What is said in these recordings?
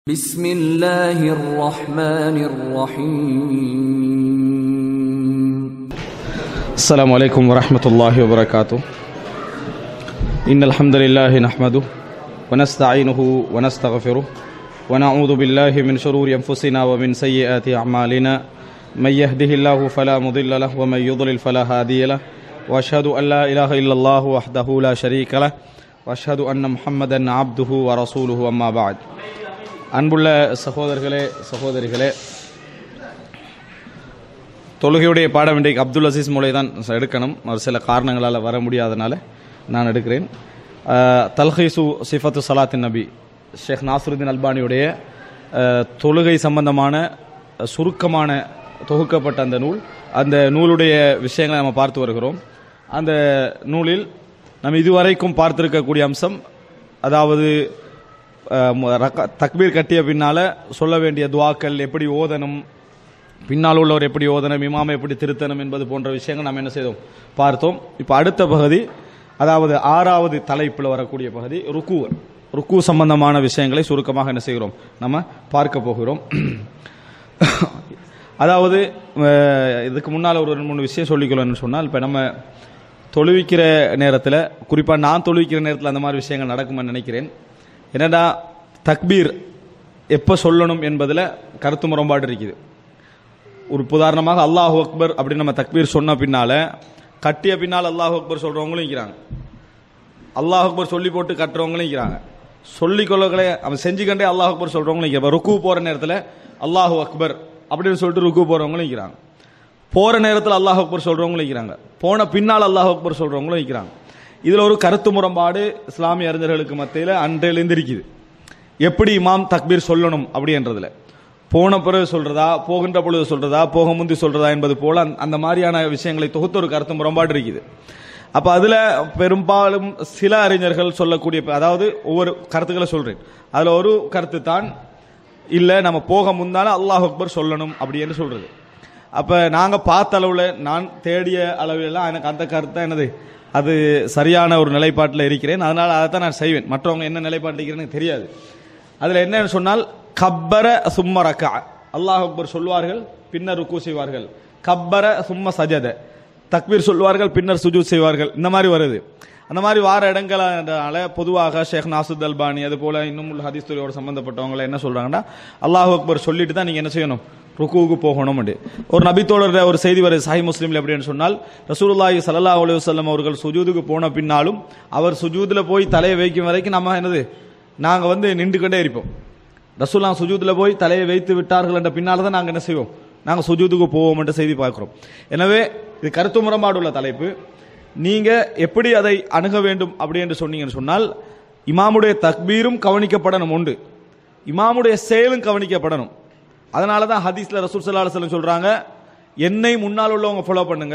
بسم الله الرحمن الرحيم السلام عليكم ورحمة الله وبركاته إن الحمد لله نحمده ونستعينه ونستغفره ونعوذ بالله من شرور أنفسنا ومن سيئات أعمالنا من يهده الله فلا مضل له ومن يضلل فلا هادي له وأشهد أن لا إله إلا الله وحده لا شريك له وأشهد أن محمدا عبده ورسوله أما بعد அன்புள்ள சகோதரர்களே சகோதரிகளே தொழுகையுடைய பாடம் இன்றைக்கு அப்துல் அசீஸ் மூலை தான் எடுக்கணும் ஒரு சில காரணங்களால் வர முடியாதனால நான் எடுக்கிறேன் அஹ், தல்ஹீசு சிஃபத்து சலாத்தின் நபி ஷேக் நாசருதீன் அல்பானியுடைய அஹ், தொழுகை சம்பந்தமான அஹ், சுருக்கமான தொகுக்கப்பட்ட அந்த நூல் அந்த நூலுடைய விஷயங்களை நம்ம பார்த்து வருகிறோம் அந்த நூலில் நம்ம இதுவரைக்கும் பார்த்திருக்கக்கூடிய அம்சம் அதாவது அஹ், மு- ரக்க- தக்பீர் கட்டிய பின்னால சொல்ல வேண்டிய துவாக்கள் எப்படி ஓதணும் பின்னால் உள்ளவர் எப்படி ஓதணும் இமாமை எப்படி திருத்தணும் என்பது போன்ற விஷயங்கள் நாம் என்ன செய்தோம் பார்த்தோம் இப்போ அடுத்த பகுதி அதாவது ஆறாவது தலைப்பில் வரக்கூடிய பகுதி ருக்கு ருக்கு சம்பந்தமான விஷயங்களை சுருக்கமாக என்ன செய்கிறோம் நம்ம பார்க்க போகிறோம் அதாவது அஹ், இதுக்கு முன்னால் ஒரு ரெண்டு மூணு விஷயம் சொல்லிக்கலாம்னு சொன்னால் இப்போ நம்ம தொழுவிக்கிற நேரத்தில் குறிப்பாக நான் தொழுவிக்கிற நேரத்தில் அந்த மாதிரி விஷயங்கள் நடக்கும்னு நினைக்கிறேன் என்னடா தக்பீர் எப்போ சொல்லணும் என்பதில் கருத்து முரண்பாடு இருக்குது ஒரு உதாரணமாக அல்லாஹ் அக்பர் அப்படின்னு நம்ம தக்பீர் சொன்ன பின்னால கட்டிய பின்னால் அல்லாஹ் அக்பர் சொல்றவங்களும் இருக்கிறாங்க அல்லாஹ் அக்பர் சொல்லி போட்டு கட்டுறவங்களும் இருக்கிறாங்க சொல்லி கொள்ளக்களே அவன் செஞ்சுக்கண்டே அல்லாஹ் அக்பர் சொல்றவங்களும் இருக்கிறாங்க ருக்கு போற நேரத்தில் அல்லாஹ் அக்பர் அப்படின்னு சொல்லிட்டு ருக்கு போறவங்களும் இருக்கிறாங்க போற நேரத்தில் அல்லாஹ் அக்பர் சொல்றவங்களும் இருக்கிறாங்க போன பின்னால் அல்லாஹ் அக்பர் சொல்றவங்களும் இருக்கிறாங்க இதுல ஒரு கருத்து முரண்பாடு இஸ்லாமிய அறிஞர்களுக்கு மத்தியில் அன்றையிலிருந்து இருக்குது எப்படி இமாம் தக்பீர் சொல்லணும் அப்படின்றதுல போன பிறகு சொல்றதா போகின்ற பொழுது சொல்றதா போக முந்தி சொல்றதா என்பது போல அந்த- அந்த மாதிரியான விஷயங்களை தொகுத்த ஒரு கருத்து முரண்பாடு இருக்குது அப்ப அதுல பெரும்பாலும் சில அறிஞர்கள் சொல்லக்கூடிய அதாவது ஒவ்வொரு கருத்துக்களை சொல்றேன் அதுல ஒரு கருத்து தான் இல்ல நம்ம போக முந்தால அல்லாஹ் அக்பர் சொல்லணும் அப்படின்னு சொல்றது அப்ப நாங்க பார்த்த அளவுல நான் தேடிய அளவிலெல்லாம் எனக்கு அந்த கருத்து தான் என்னது அது சரியான ஒரு நிலைப்பாட்டில் இருக்கிறேன் அதனால அதை தான் நான் செய்வேன் மற்றவங்க என்ன நிலைப்பாட்டில் இருக்கிறேன்னு எனக்கு தெரியாது அதுல என்னன்னு சொன்னால் கப்பர சும்ம ரக்கா அல்லாஹ் அக்பர் சொல்வார்கள் பின்னர் ருக்கு செய்வார்கள் கப்பர சும்ம சஜத தக்பீர் சொல்வார்கள் பின்னர் சுஜூத் செய்வார்கள் இந்த மாதிரி வருது அந்த மாதிரி வார இடங்களால பொதுவாக ஷேக் நாசுத் அல்பானி அது போல இன்னும் உள்ள ஹதீஸ் துறையோட சம்பந்தப்பட்டவங்க என்ன சொல்றாங்கன்னா அல்லாஹ் அக்பர் சொல்லிட்டு தான் நீங்க என்ன செய்யணும் ருக்குவுக்கு போகணும் ஒரு நபித்தோழர் ஒரு செய்தி வருது சாஹி முஸ்லீம்ல எப்படின்னு சொன்னால் ரசூலுல்லாஹி ஸல்லல்லாஹு அலைஹி வஸல்லம் அவர்கள் சுஜூதுக்கு போன பின்னாலும் அவர் சுஜூதுல போய் தலையை வைக்கும் வரைக்கும் நம்ம என்னது நாங்க வந்து நின்று கொண்டே இருப்போம் ரசூல்லா சுஜூதுல போய் தலையை வைத்து விட்டார்கள் என்ற பின்னால தான் நாங்க என்ன செய்வோம் நாங்க சுஜூதுக்கு போவோம் என்ற செய்தி பார்க்கிறோம் எனவே இது கருத்து முரண்பாடு உள்ள தலைப்பு நீங்க எப்படி அதை அணுக வேண்டும் அப்படி என்று சொன்னீங்கன்னு சொன்னால் இமாமுடைய தக்பீரும் கவனிக்கப்படணும் உண்டு இமாமுடைய செயலும் கவனிக்கப்படணும் அதனால தான் ஹதீஸ்ல ரசூல் ஸல்லல்லாஹு அலைஹி வஸல்லம் சொல்றாங்க என்னை முன்னால் உள்ளவங்க ஃபாலோ பண்ணுங்க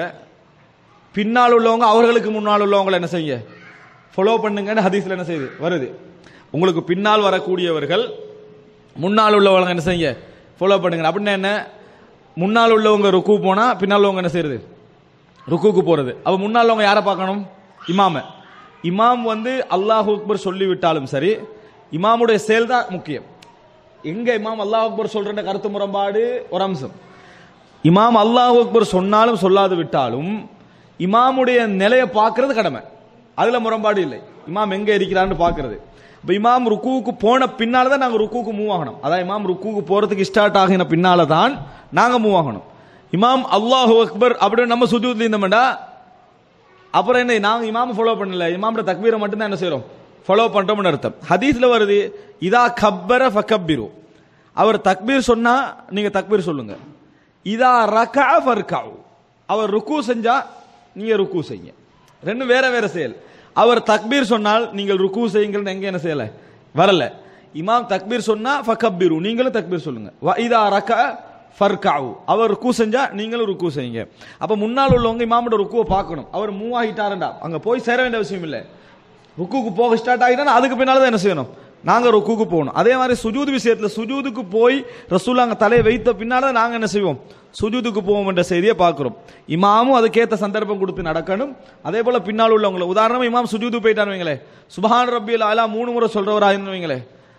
பின்னால் உள்ளவங்க அவர்களுக்கு முன்னால் உள்ளவங்களை என்ன செய்யுங்க ஃபாலோ பண்ணுங்கன்னு ஹதீஸ்ல என்ன செய்யுது வருது உங்களுக்கு பின்னால் வரக்கூடியவர்கள் முன்னால் உள்ளவங்க என்ன செய்யுங்க ஃபாலோ பண்ணுங்க அப்படின்னா என்ன முன்னால் உள்ளவங்க ருக்கு போனா பின்னால் உள்ளவங்க என்ன செய்யறது ருக்குக்கு போறது அப்ப முன்னால் உள்ளவங்க யாரை பார்க்கணும் இமாம இமாம் வந்து அல்லாஹ் அக்பர் சொல்லி விட்டாலும் சரி இமாமுடைய செயல் தான் முக்கியம் எங்க இமாம் அல்லாஹ் அக்பர் சொல்ற கருத்து முரண்பாடு ஒரு அம்சம் இமாம் அல்லாஹ் அக்பர் சொன்னாலும் சொல்லாது விட்டாலும் இமாமுடைய நிலையை பார்க்கிறது கடமை அதுல முரண்பாடு இல்லை இமாம் எங்க இருக்கிறான்னு பார்க்கிறது இப்ப இமாம் ருக்குவுக்கு போன பின்னால தான் நாங்க ருக்குவுக்கு மூவ் ஆகணும் அதான் இமாம் ருக்குவுக்கு போறதுக்கு ஸ்டார்ட் ஆகின பின்னால தான் நாங்க மூவ் ஆகணும் இமாம் அல்லாஹு அக்பர் அப்படின்னு நம்ம சுஜூத்ல இருந்தோம்டா அப்புறம் என்ன நாங்க இமாம் ஃபாலோ பண்ணல இமாமோட தக்பீரை மட்டும் தான் என்ன செய்றோம் ஃபாலோ பண்றோம்னு அர்த்தம் ஹதீஸ்ல வருது இதா கப்பர ஃபக்கப்பிரு அவர் தக்பீர் சொன்னா நீங்க தக்பீர் சொல்லுங்க இதா ரகா ஃபர்காவு அவர் ருக்கு செஞ்சா நீங்க ருக்கு செய்யுங்க ரெண்டும் வேற வேற செயல் அவர் தக்பீர் சொன்னால் நீங்கள் ருக்கு செய்யுங்கள் எங்க என்ன செய்யல வரல இமாம் தக்பீர் சொன்னா ஃபக்கப்பிரு நீங்களும் தக்பீர் சொல்லுங்க வ இதா ரகா ஃபர்காவு அவர் ருக்கு செஞ்சா நீங்களும் ருக்கு செய்யுங்க அப்ப முன்னால் உள்ளவங்க இமாமோட ருக்குவை பார்க்கணும் அவர் மூவ் ஆகிட்டாருண்டா அங்க போய் சேர வேண்டிய அவசியம் இல்லை ருக்குக்கு போக ஸ்டார்ட் ஆகிட்டா அதுக்கு பின்னால தான் என்ன செய்யணும் நாங்க ருக்குக்கு போகணும் அதே மாதிரி சுஜூது விஷயத்துல சுஜூதுக்கு போய் ரசூல் அங்க தலையை வைத்த பின்னால தான் நாங்க என்ன செய்வோம் சுஜூதுக்கு போவோம் என்ற செய்தியை பார்க்கிறோம் இமாமும் அதுக்கேற்ற சந்தர்ப்பம் கொடுத்து நடக்கணும் அதே போல பின்னால் உள்ளவங்களை உதாரணமா இமாம் சுஜூது போயிட்டான்னு வைங்களே சுபஹான் ரப்பியல் அலா மூணு முறை சொல்றவரா இருந்து வைங்களே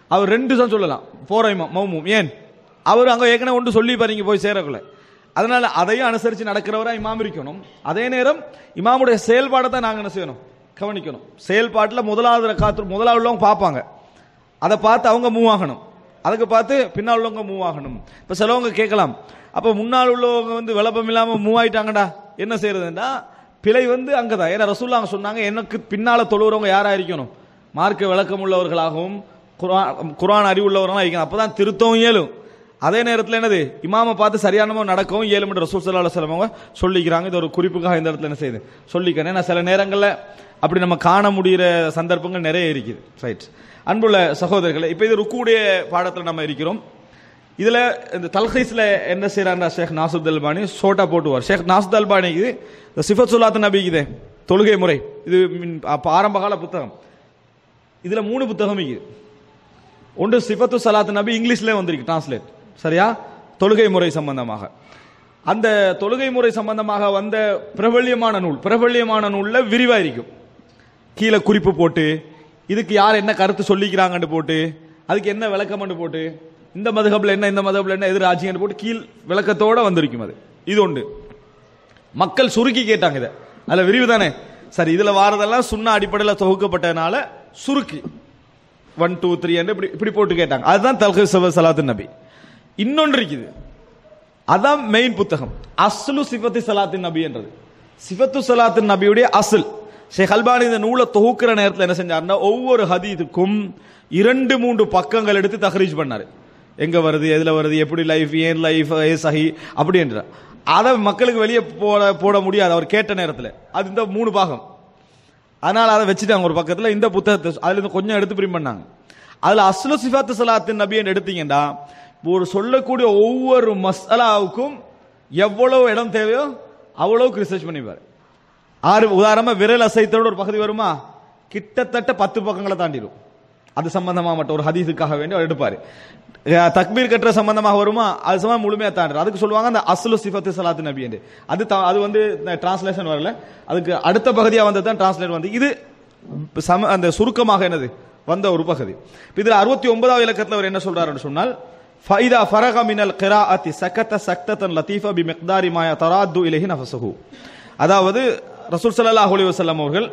அவர் ரெண்டு தான் சொல்லலாம் போற இமாம் மௌமும் ஏன் அவர் அங்க ஏற்கனவே ஒன்று சொல்லி பாருங்க போய் சேரக்குள்ள அதனால அதையும் அனுசரித்து நடக்கிறவரா இமாம் இருக்கணும் அதே நேரம் இமாமுடைய செயல்பாடை தான் நாங்கள் என்ன செய்யணும் கவனிக்கணும் செயல்பாட்டில் முதலாவது ரக்காத்து முதலாவது உள்ளவங்க பார்ப்பாங்க அதை பார்த்து அவங்க மூவ் ஆகணும் அதுக்கு பார்த்து பின்னால் உள்ளவங்க மூவ் ஆகணும் இப்போ சிலவங்க கேட்கலாம் அப்போ முன்னால் உள்ளவங்க வந்து விளப்பம் இல்லாமல் மூவ் ஆயிட்டாங்கடா என்ன செய்யறதுன்னா பிழை வந்து அங்கே தான் ஏன்னா ரசூல்லா அவங்க சொன்னாங்க எனக்கு பின்னால் தொழுகிறவங்க யாராக இருக்கணும் மார்க்க விளக்கம் உள்ளவர்களாகவும் குர்ஆன் குர்ஆன் அறிவுள்ளவர்களாக இருக்கணும் அப்போ தான் திருத்தவும் இயலும் அதே நேரத்தில் என்னது இமாமை பார்த்து சரியானமா நடக்கவும் ஏழு மணி ரசூல் சல்லா அலுவலமங்க சொல்லிக்கிறாங்க இது ஒரு குறிப்புக்காக இந்த இடத்துல என்ன செய்யுது சொல்லிக்கிறேன் ஏன்னா சில நேரங்களில் அப்படி நம்ம காண முடிகிற சந்தர்ப்பங்கள் நிறைய இருக்குது ரைட் அன்புள்ள சகோதரர்களே இப்போ இது ருக்குடைய பாடத்தில் நம்ம இருக்கிறோம் இதுல இந்த தல்ஹீஸ்ல என்ன செய்யறாங்க ஷேக் நாசுத் அல்பானி சோட்டா போட்டுவார் ஷேக் நாசுத் அல்பானிக்கு இந்த சிஃபத் சுல்லாத் நபிக்குதே தொழுகை முறை இது மின் அப்ப ஆரம்ப கால புத்தகம் இதுல மூணு புத்தகம் இருக்குது ஒன்று சிஃபத்து சலாத் நபி இங்கிலீஷ்ல வந்திருக்கு டிரான்ஸ்லேட் சரியா தொழுகை முறை சம்பந்தமாக அந்த தொழுகை முறை சம்பந்தமாக வந்த பிரபல்யமான நூல் பிரபல்யமான நூல்ல விரிவா இருக்கும் கீழே குறிப்பு போட்டு இதுக்கு யார் என்ன கருத்து சொல்லிக்கிறாங்கன்னு போட்டு அதுக்கு என்ன விளக்கம்னு போட்டு இந்த மதுகப்ல என்ன இந்த மதுகப்ல என்ன எதிர் ஆட்சிங்கன்னு போட்டு கீழ் விளக்கத்தோட வந்திருக்கும் அது இது உண்டு மக்கள் சுருக்கி கேட்டாங்க இதை அதுல விரிவு தானே சரி இதுல வாரதெல்லாம் சுண்ண அடிப்படையில் தொகுக்கப்பட்டதுனால சுருக்கி ஒன் டூ த்ரீ இப்படி இப்படி போட்டு கேட்டாங்க அதுதான் தல்கை சலாத்து நபி இன்னொன்று இருக்குது அதான் மெயின் புத்தகம் அஸ்லு சிஃபத்து சலாத்தின் நபி என்றது சிஃபத்து சலாத்தின் நபியுடைய அஸ்ல் ஷேக் அல்பானி இந்த நூலை தொகுக்கிற நேரத்தில் என்ன செஞ்சாருன்னா ஒவ்வொரு ஹதீதுக்கும் இரண்டு மூன்று பக்கங்கள் எடுத்து தஹரீஜ் பண்ணாரு எங்க வருது எதுல வருது எப்படி லைஃப் ஏன் லைஃப் ஏ சஹி அப்படின்ற அதை மக்களுக்கு வெளியே போட போட முடியாது அவர் கேட்ட நேரத்தில் அது இந்த மூணு பாகம் அதனால அதை வச்சுட்டாங்க ஒரு பக்கத்துல இந்த புத்தகத்தை அதுல இருந்து கொஞ்சம் எடுத்து பிரிண்ட் பண்ணாங்க அதுல அஸ்லு சிஃபாத்து சலாத்தின் நபின்னு எடுத்தீங்கன்னா ஒரு சொல்லக்கூடிய ஒவ்வொரு மசாலாவுக்கும் எவ்வளவு இடம் தேவையோ அவ்வளவுக்கு ரிசர்ச் பண்ணிப்பாரு ஆறு உதாரணமா விரல் அசைத்தோட ஒரு பகுதி வருமா கிட்டத்தட்ட பத்து பக்கங்களை தாண்டிடும் அது சம்பந்தமா மட்டும் ஒரு ஹதீஸுக்காக வேண்டி அவர் எடுப்பாரு அஹ் தக்பீர் கட்டுற சம்பந்தமாக வருமா அது சம்பந்தம் முழுமையா தாண்டு அதுக்கு சொல்லுவாங்க அந்த அஸ்லு சிஃபத்து சலாத்து நபி என்று அது த- அது வந்து டிரான்ஸ்லேஷன் வரல அதுக்கு அடுத்த பகுதியா வந்தது தான் டிரான்ஸ்லேட் வந்து இது சம அந்த சுருக்கமாக என்னது வந்த ஒரு பகுதி இப்ப இதுல அறுபத்தி ஒன்பதாவது இலக்கத்தில் அவர் என்ன சொல்றாருன்னு சொன்னால் ஃபைதா ஃபரக மினல் கிராஅத்தி சக்கத்த சக்தத்தன் லத்தீஃபா பி மிக்தாரி மாயா தராத்து இலஹி நஃபஸஹு அதாவது ரசூல் ஸல்லல்லாஹு அலைஹி வஸல்லம் அவர்கள்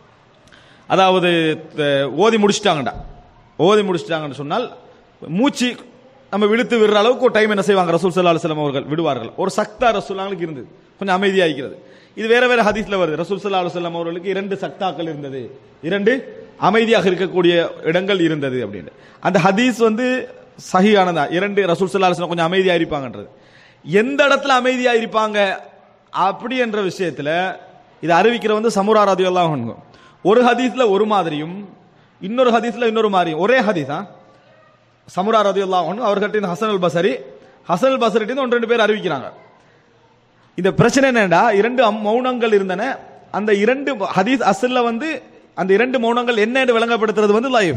அதாவது த- ஓதி முடிச்சிட்டாங்கடா ஓதி முடிச்சிட்டாங்கன்னு சொன்னால் மூச்சு நம்ம விழுத்து விடுற அளவுக்கு ஒரு டைம் என்ன செய்வாங்க ரசூல் ஸல்லல்லாஹு அலைஹி வஸல்லம் அவர்கள் விடுவார்கள் ஒரு சக்தா ரசூலாங்களுக்கு இருந்தது கொஞ்சம் அமைதியா இருக்கிறது இது வேற வேற ஹதீஸ்ல வருது ரசூல் ஸல்லல்லாஹு அலைஹி வஸல்லம் அவர்களுக்கு இரண்டு சக்தாக்கள் இருந்தது இரண்டு அமைதியாக இருக்கக்கூடிய இடங்கள் இருந்தது அப்படின்னு அந்த ஹதீஸ் வந்து சஹியானதா இரண்டு ரசூல் ஸல்லல்லாஹு அலைஹி வஸல்லம் கொஞ்சம் அமைதியா இருப்பாங்கன்றது எந்த இடத்துல அமைதியா இருப்பாங்க அப்படி என்ற விஷயத்துல இது அறிவிக்கிற வந்து சமுரா ரதியல்லாஹு அன்ஹு ஒரு ஹதீஸ்ல ஒரு மாதிரியும் இன்னொரு ஹதீஸ்ல இன்னொரு மாதிரியும் ஒரே ஹதீஸா சமுரா ரதியல்லாஹு அன்ஹு அவர்கிட்ட ஹசன் அல் பசரி ஹசன் அல் பசரிட்டு ஒன்று ரெண்டு பேர் அறிவிக்கிறாங்க இந்த பிரச்சனை என்னடா இரண்டு அம்- மௌனங்கள் இருந்தன அந்த இரண்டு ஹதீஸ் அசல்ல வந்து அந்த இரண்டு மௌனங்கள் என்ன என்று விளங்கப்படுத்துறது வந்து லைவ்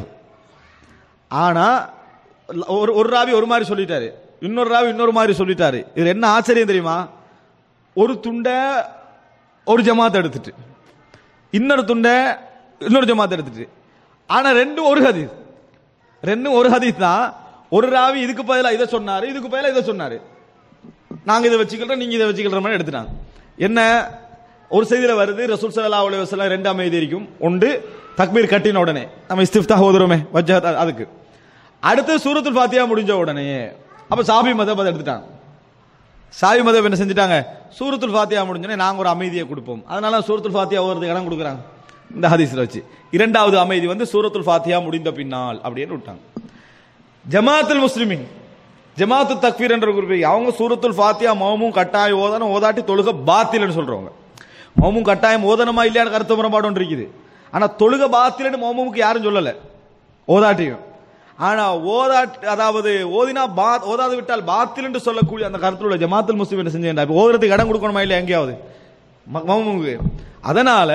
ஆனா ஒரு ஒரு ராவி ஒரு மாதிரி சொல்லிட்டாரு இன்னொரு ராவி இன்னொரு மாதிரி சொல்லிட்டாரு இது என்ன ஆச்சரியம் தெரியுமா ஒரு துண்டை ஒரு ஜமாத் எடுத்துட்டு இன்னொரு துண்டை இன்னொரு ஜமாத் எடுத்துட்டு ஆனா ரெண்டும் ஒரு ஹதீஸ் ரெண்டும் ஒரு ஹதீஸ் தான் ஒரு ராவி இதுக்கு பதிலா இதை சொன்னாரு இதுக்கு பதிலா இதை சொன்னாரு நாங்க இதை வச்சுக்கிறோம் நீங்க இதை வச்சுக்கிற மாதிரி எடுத்துட்டாங்க என்ன ஒரு செய்தியில வருது ரசூல் ஸல்லல்லாஹு அலைஹி வஸல்லம் ரெண்டு அமைதி இருக்கும் ஒன்று தக்பீர் கட்டின உடனே நம்ம இஸ்திஃப்தா ஓதுறோமே வஜ்ஜத் அ- அதுக்கு அடுத்து சூரத்துல் ஃபாத்தியா முடிஞ்ச உடனே அப்ப சாபி மதம் அதை எடுத்துட்டாங்க சாபி மதம் என்ன செஞ்சுட்டாங்க சூரத்துல் ஃபாத்தியா முடிஞ்சோடனே நாங்க ஒரு அமைதியை கொடுப்போம் அதனால சூரத்துல் ஃபாத்தியா ஓதுறதுக்கு இடம் கொடுக்குறாங்க இந்த ஹதீஸ்ல வச்சு இரண்டாவது அமைதி வந்து சூரத்துல் ஃபாத்தியா முடிந்த பின்னால் அப்படின்னு விட்டாங்க ஜமாத்துல் முஸ்லிமின் ஜமாத்து தக்வீர் என்ற குரூப் அவங்க சூரத்துல் ஃபாத்தியா மௌமும் கட்டாயம் ஓதணும் ஓதாட்டி தொழுக பாத்தில்னு சொல்றவங்க மௌமும் கட்டாயம் ஓதனமா இல்லையான்னு கருத்து முறைப்பாடு ஒன்று இருக்குது ஆனா தொழுக பாத்தில்னு மௌமுக்கு யாரும் சொல்லல ஓதாட்டியும் ஆனா ஓதாட்டி அதாவது ஓதினா பா ஓதாது விட்டால் பாத்தில் என்று சொல்லக்கூடிய அந்த கருத்தில் உள்ள ஜமாத்துல் முஸ்லிம் என்ன செஞ்சேன் இப்ப ஓதுறதுக்கு இடம் கொடுக்கணுமா இல்லையா எங்கேயாவது ம- மௌமுக்கு அதனால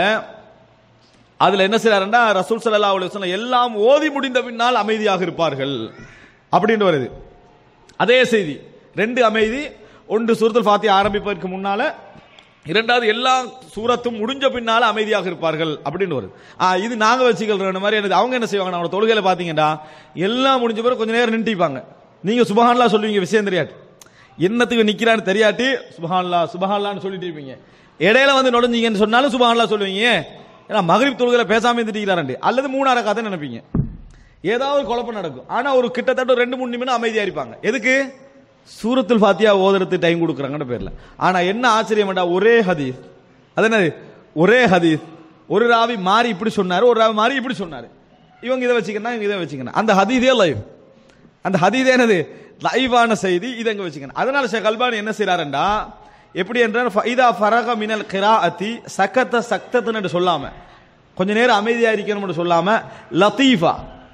அதுல என்ன செய்யறாருன்னா ரசூல் ஸல்லல்லாஹு அலைஹி வஸல்லம் எல்லாம் ஓதி முடிந்த பின்னால் அமைதியாக இருப்பார்கள் அப்படின்னு வருது அதே செய்தி ரெண்டு அமைதி ஒன்று சூரத்துல் ஃபாத்தியா ஆரம்பிப்பதற்கு முன்னால இரண்டாவது எல்லா சூரத்தும் முடிஞ்ச பின்னால அமைதியாக இருப்பார்கள் அப்படின்னு வருது ஆ, இது நாங்க வச்சுக்கிற மாதிரி எனக்கு அவங்க என்ன செய்வாங்க நம்ம தொழுகையில பாத்தீங்கன்னா எல்லாம் முடிஞ்ச பிறகு கொஞ்ச நேரம் நின்றுப்பாங்க நீங்க சுபஹான்லா சொல்லுவீங்க விஷயம் தெரியாது என்னத்துக்கு நிக்கிறான்னு தெரியாட்டி சுபஹான்லா சுபஹான்லான்னு சொல்லிட்டு இருப்பீங்க இடையில வந்து நுழைஞ்சீங்கன்னு சொன்னாலும் சுபஹான்லா சொல்லுவீங்க ஏன்னா மகரிப் தொழுகையில பேசாம இருந்துட்டீங்களாண்டு அல்லது மூணார கதை நினைப்பீங்க ஏதாவது குழப்பம் நடக்கும் ஆனா ஒரு கிட்டத்தட்ட ஒரு ரெண்டு மூணு நிமிடம் அமைதியா இருப்பாங்க எதுக்கு சூரத்துல் ஃபாத்தியா ஓதுறதுக்கு டைம் கொடுக்குறாங்கன்னு பேர்ல ஆனா என்ன ஆச்சரியம்டா ஒரே ஹதீஸ் அது என்னது ஒரே ஹதீஸ் ஒரு ராவி மாறி இப்படி சொன்னாரு ஒரு ராவி மாறி இப்படி சொன்னாரு இவங்க இதை வச்சுக்கணும் இவங்க இதை வச்சுக்கணும் அந்த ஹதீஸே லைவ் அந்த ஹதீஸ் என்னது லைவான செய்தி இதை இங்க வச்சுக்கணும் அதனால ஷேக் அல்பானி என்ன செய்யறாருண்டா எப்படி என்றால் ஃபைதா ஃபரக மினல் கிராஅத்தி சக்கத்த சக்தத்துன்னு சொல்லாம கொஞ்ச நேரம் அமைதியா இருக்கணும்னு சொல்லாம லத்தீஃபா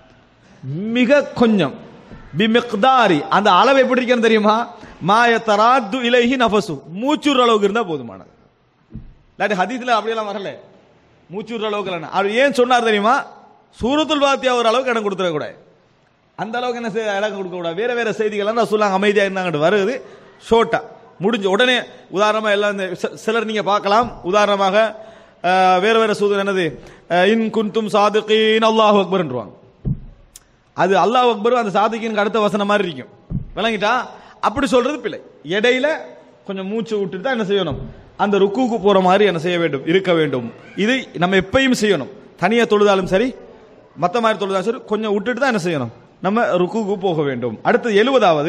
மிக கொஞ்சம் பிமிக்தாரி அந்த அளவு எப்படி இருக்கணும் தெரியுமா மாய தராத்து இலைஹி நஃபசு மூச்சுற அளவுக்கு இருந்தா போதுமானது இல்லாட்டி ஹதீஸ்ல அப்படியெல்லாம் வரல மூச்சுற அளவுக்கு இல்லைன்னா அவர் ஏன் சொன்னார் தெரியுமா சூரத்துல் பாத்தியா ஒரு அளவுக்கு இடம் கொடுத்துட கூடாது அந்த அளவுக்கு என்ன செய்ய இடம் கொடுக்க கூடாது வேற வேற செய்திகள் சொல்லாங்க அமைதியா இருந்தாங்க வருது ஷோட்டா முடிஞ்ச உடனே உதாரணமா எல்லாம் இந்த சி- சிலர் நீங்க பார்க்கலாம் உதாரணமாக அஹ், வேற வேற சூதன் என்னது அஹ், இன் குந்தும் சாதுகீன் அல்லாஹ் அக்பர்ன்றுவாங்க அது அல்லாஹ் அக்பரும் அந்த சாதிக்கினுக்கு அடுத்த வசனம் மாதிரி இருக்கும் விளங்கிட்டா அப்படி சொல்றது பிள்ளை இடையில கொஞ்சம் மூச்சு விட்டுட்டு தான் என்ன செய்யணும் அந்த ருக்குக்கு போற மாதிரி என்ன செய்ய வேண்டும் இருக்க வேண்டும் இது நம்ம எப்பயும் செய்யணும் தனியா தொழுதாலும் சரி மத்த மாதிரி தொழுதாலும் சரி கொஞ்சம் விட்டுட்டு தான் என்ன செய்யணும் நம்ம ருக்குக்கு போக வேண்டும் அடுத்து எழுபதாவது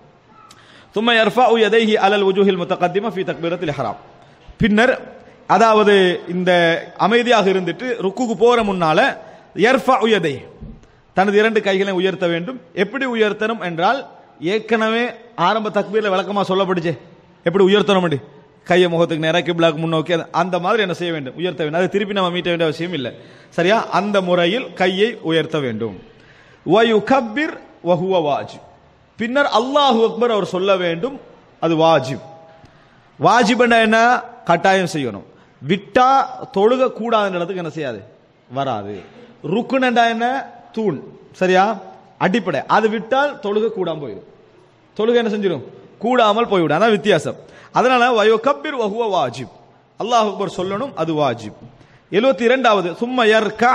ثم يرفع يديه على الوجوه المتقدمه في تكبيره الاحرام பின்னர் அதாவது இந்த அமைதியாக இருந்துட்டு ருக்குக்கு போற முன்னால யர்ஃபா உயதை தனது இரண்டு கைகளை உயர்த்த வேண்டும் எப்படி உயர்த்தணும் என்றால் ஏற்கனவே ஆரம்ப தக்பீர்ல விளக்கமா சொல்லப்படுச்சே எப்படி உயர்த்தணும் அப்படி கையை முகத்துக்கு நேரா கிப்லாக்கு முன்னோக்கி அது- அந்த மாதிரி என்ன செய்ய வேண்டும் உயர்த்த வேண்டும் அது திருப்பி நம்ம மீட்ட வேண்டிய அவசியம் இல்லை சரியா அந்த முறையில் கையை உயர்த்த வேண்டும் வயுகப்பிர் வஹுவ வாஜிப் பின்னர் அல்லாஹு அக்பர் அவர் சொல்ல வேண்டும் அது வாஜிப் வாஜிப்னா என்ன கட்டாயம் செய்யணும் விட்டா தொழுக கூடாத இடத்துக்கு என்ன செய்யாது வராது ருக்குனண்டா என்ன தூண் சரியா அடிப்படை அது விட்டால் தொழுக கூடாம போயிடும் தொழுகை என்ன செஞ்சிடும் கூடாமல் போய்விடும் அதான் வித்தியாசம் அதனால வயோ கப்பீர் வகுவ வாஜிப் அல்லாஹ் அக்பர் சொல்லணும் அது வாஜிப் எழுபத்தி இரண்டாவது சும்மா யர்கா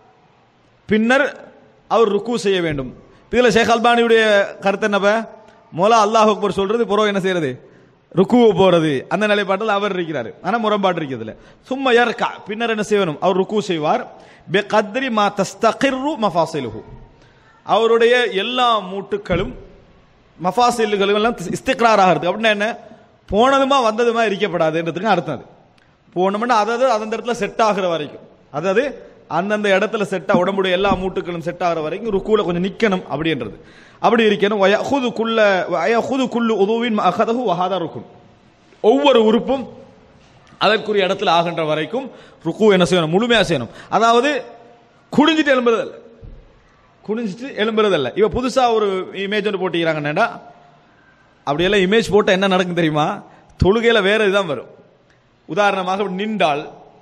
பின்னர் அவர் ருக்கு செய்ய வேண்டும் இதுல ஷேக் அல்பானியுடைய கருத்து என்னப்ப மொலா அல்லாஹ் அக்பர் சொல்றது புறம் என்ன செய்யறது ருக்குவு போறது அந்த நிலைப்பாட்டில் அவர் இருக்கிறாரு ஆனா முரண்பாடு இருக்கிறதுல சும்மா யர்கா பின்னர் என்ன செய்யணும் அவர் ருக்கு செய்வார் பே கத்ரி மா தஸ்தகிர்ரு மஃபாசிலுஹு அவருடைய எல்லா மூட்டுகளும் மஃபாசில்களும் எல்லாம் இஸ்திக்ரார் ஆகிறது அப்படின்னா என்ன போனதுமா வந்ததுமா இருக்கப்படாதுன்றதுக்கு அர்த்தம் அது போனோம்னா அதாவது அந்த இடத்துல செட் ஆகுற வரைக்கும் அதாவது அந்தந்த இடத்துல செட் உடம்புடைய எல்லா மூட்டுகளும் செட் ஆகுற வரைக்கும் ருக்கூல கொஞ்சம் நிக்கணும் அப்படின்றது அப்படி இருக்கணும் வயஹுது குல்ல வயஹுது குல்லு உதுவின் அகதஹு வஹாதா ருக்கும் ஒவ்வொரு உறுப்பும் அதற்குரிய இடத்துல ஆகின்ற வரைக்கும் ருக்கு என்ன செய்யணும் முழுமையா செய்யணும் அதாவது குடிஞ்சிட்டு எழும்புறதல்ல குனிஞ்சிட்டு எழும்புறதல்ல இவ புதுசா ஒரு இமேஜ் ஒன்று போட்டிக்கிறாங்கன்னாடா அப்படியெல்லாம் இமேஜ் போட்டால் என்ன நடக்கும் தெரியுமா தொழுகையில வேற இதுதான் வரும் உதாரணமாக இப்படி நின்றால்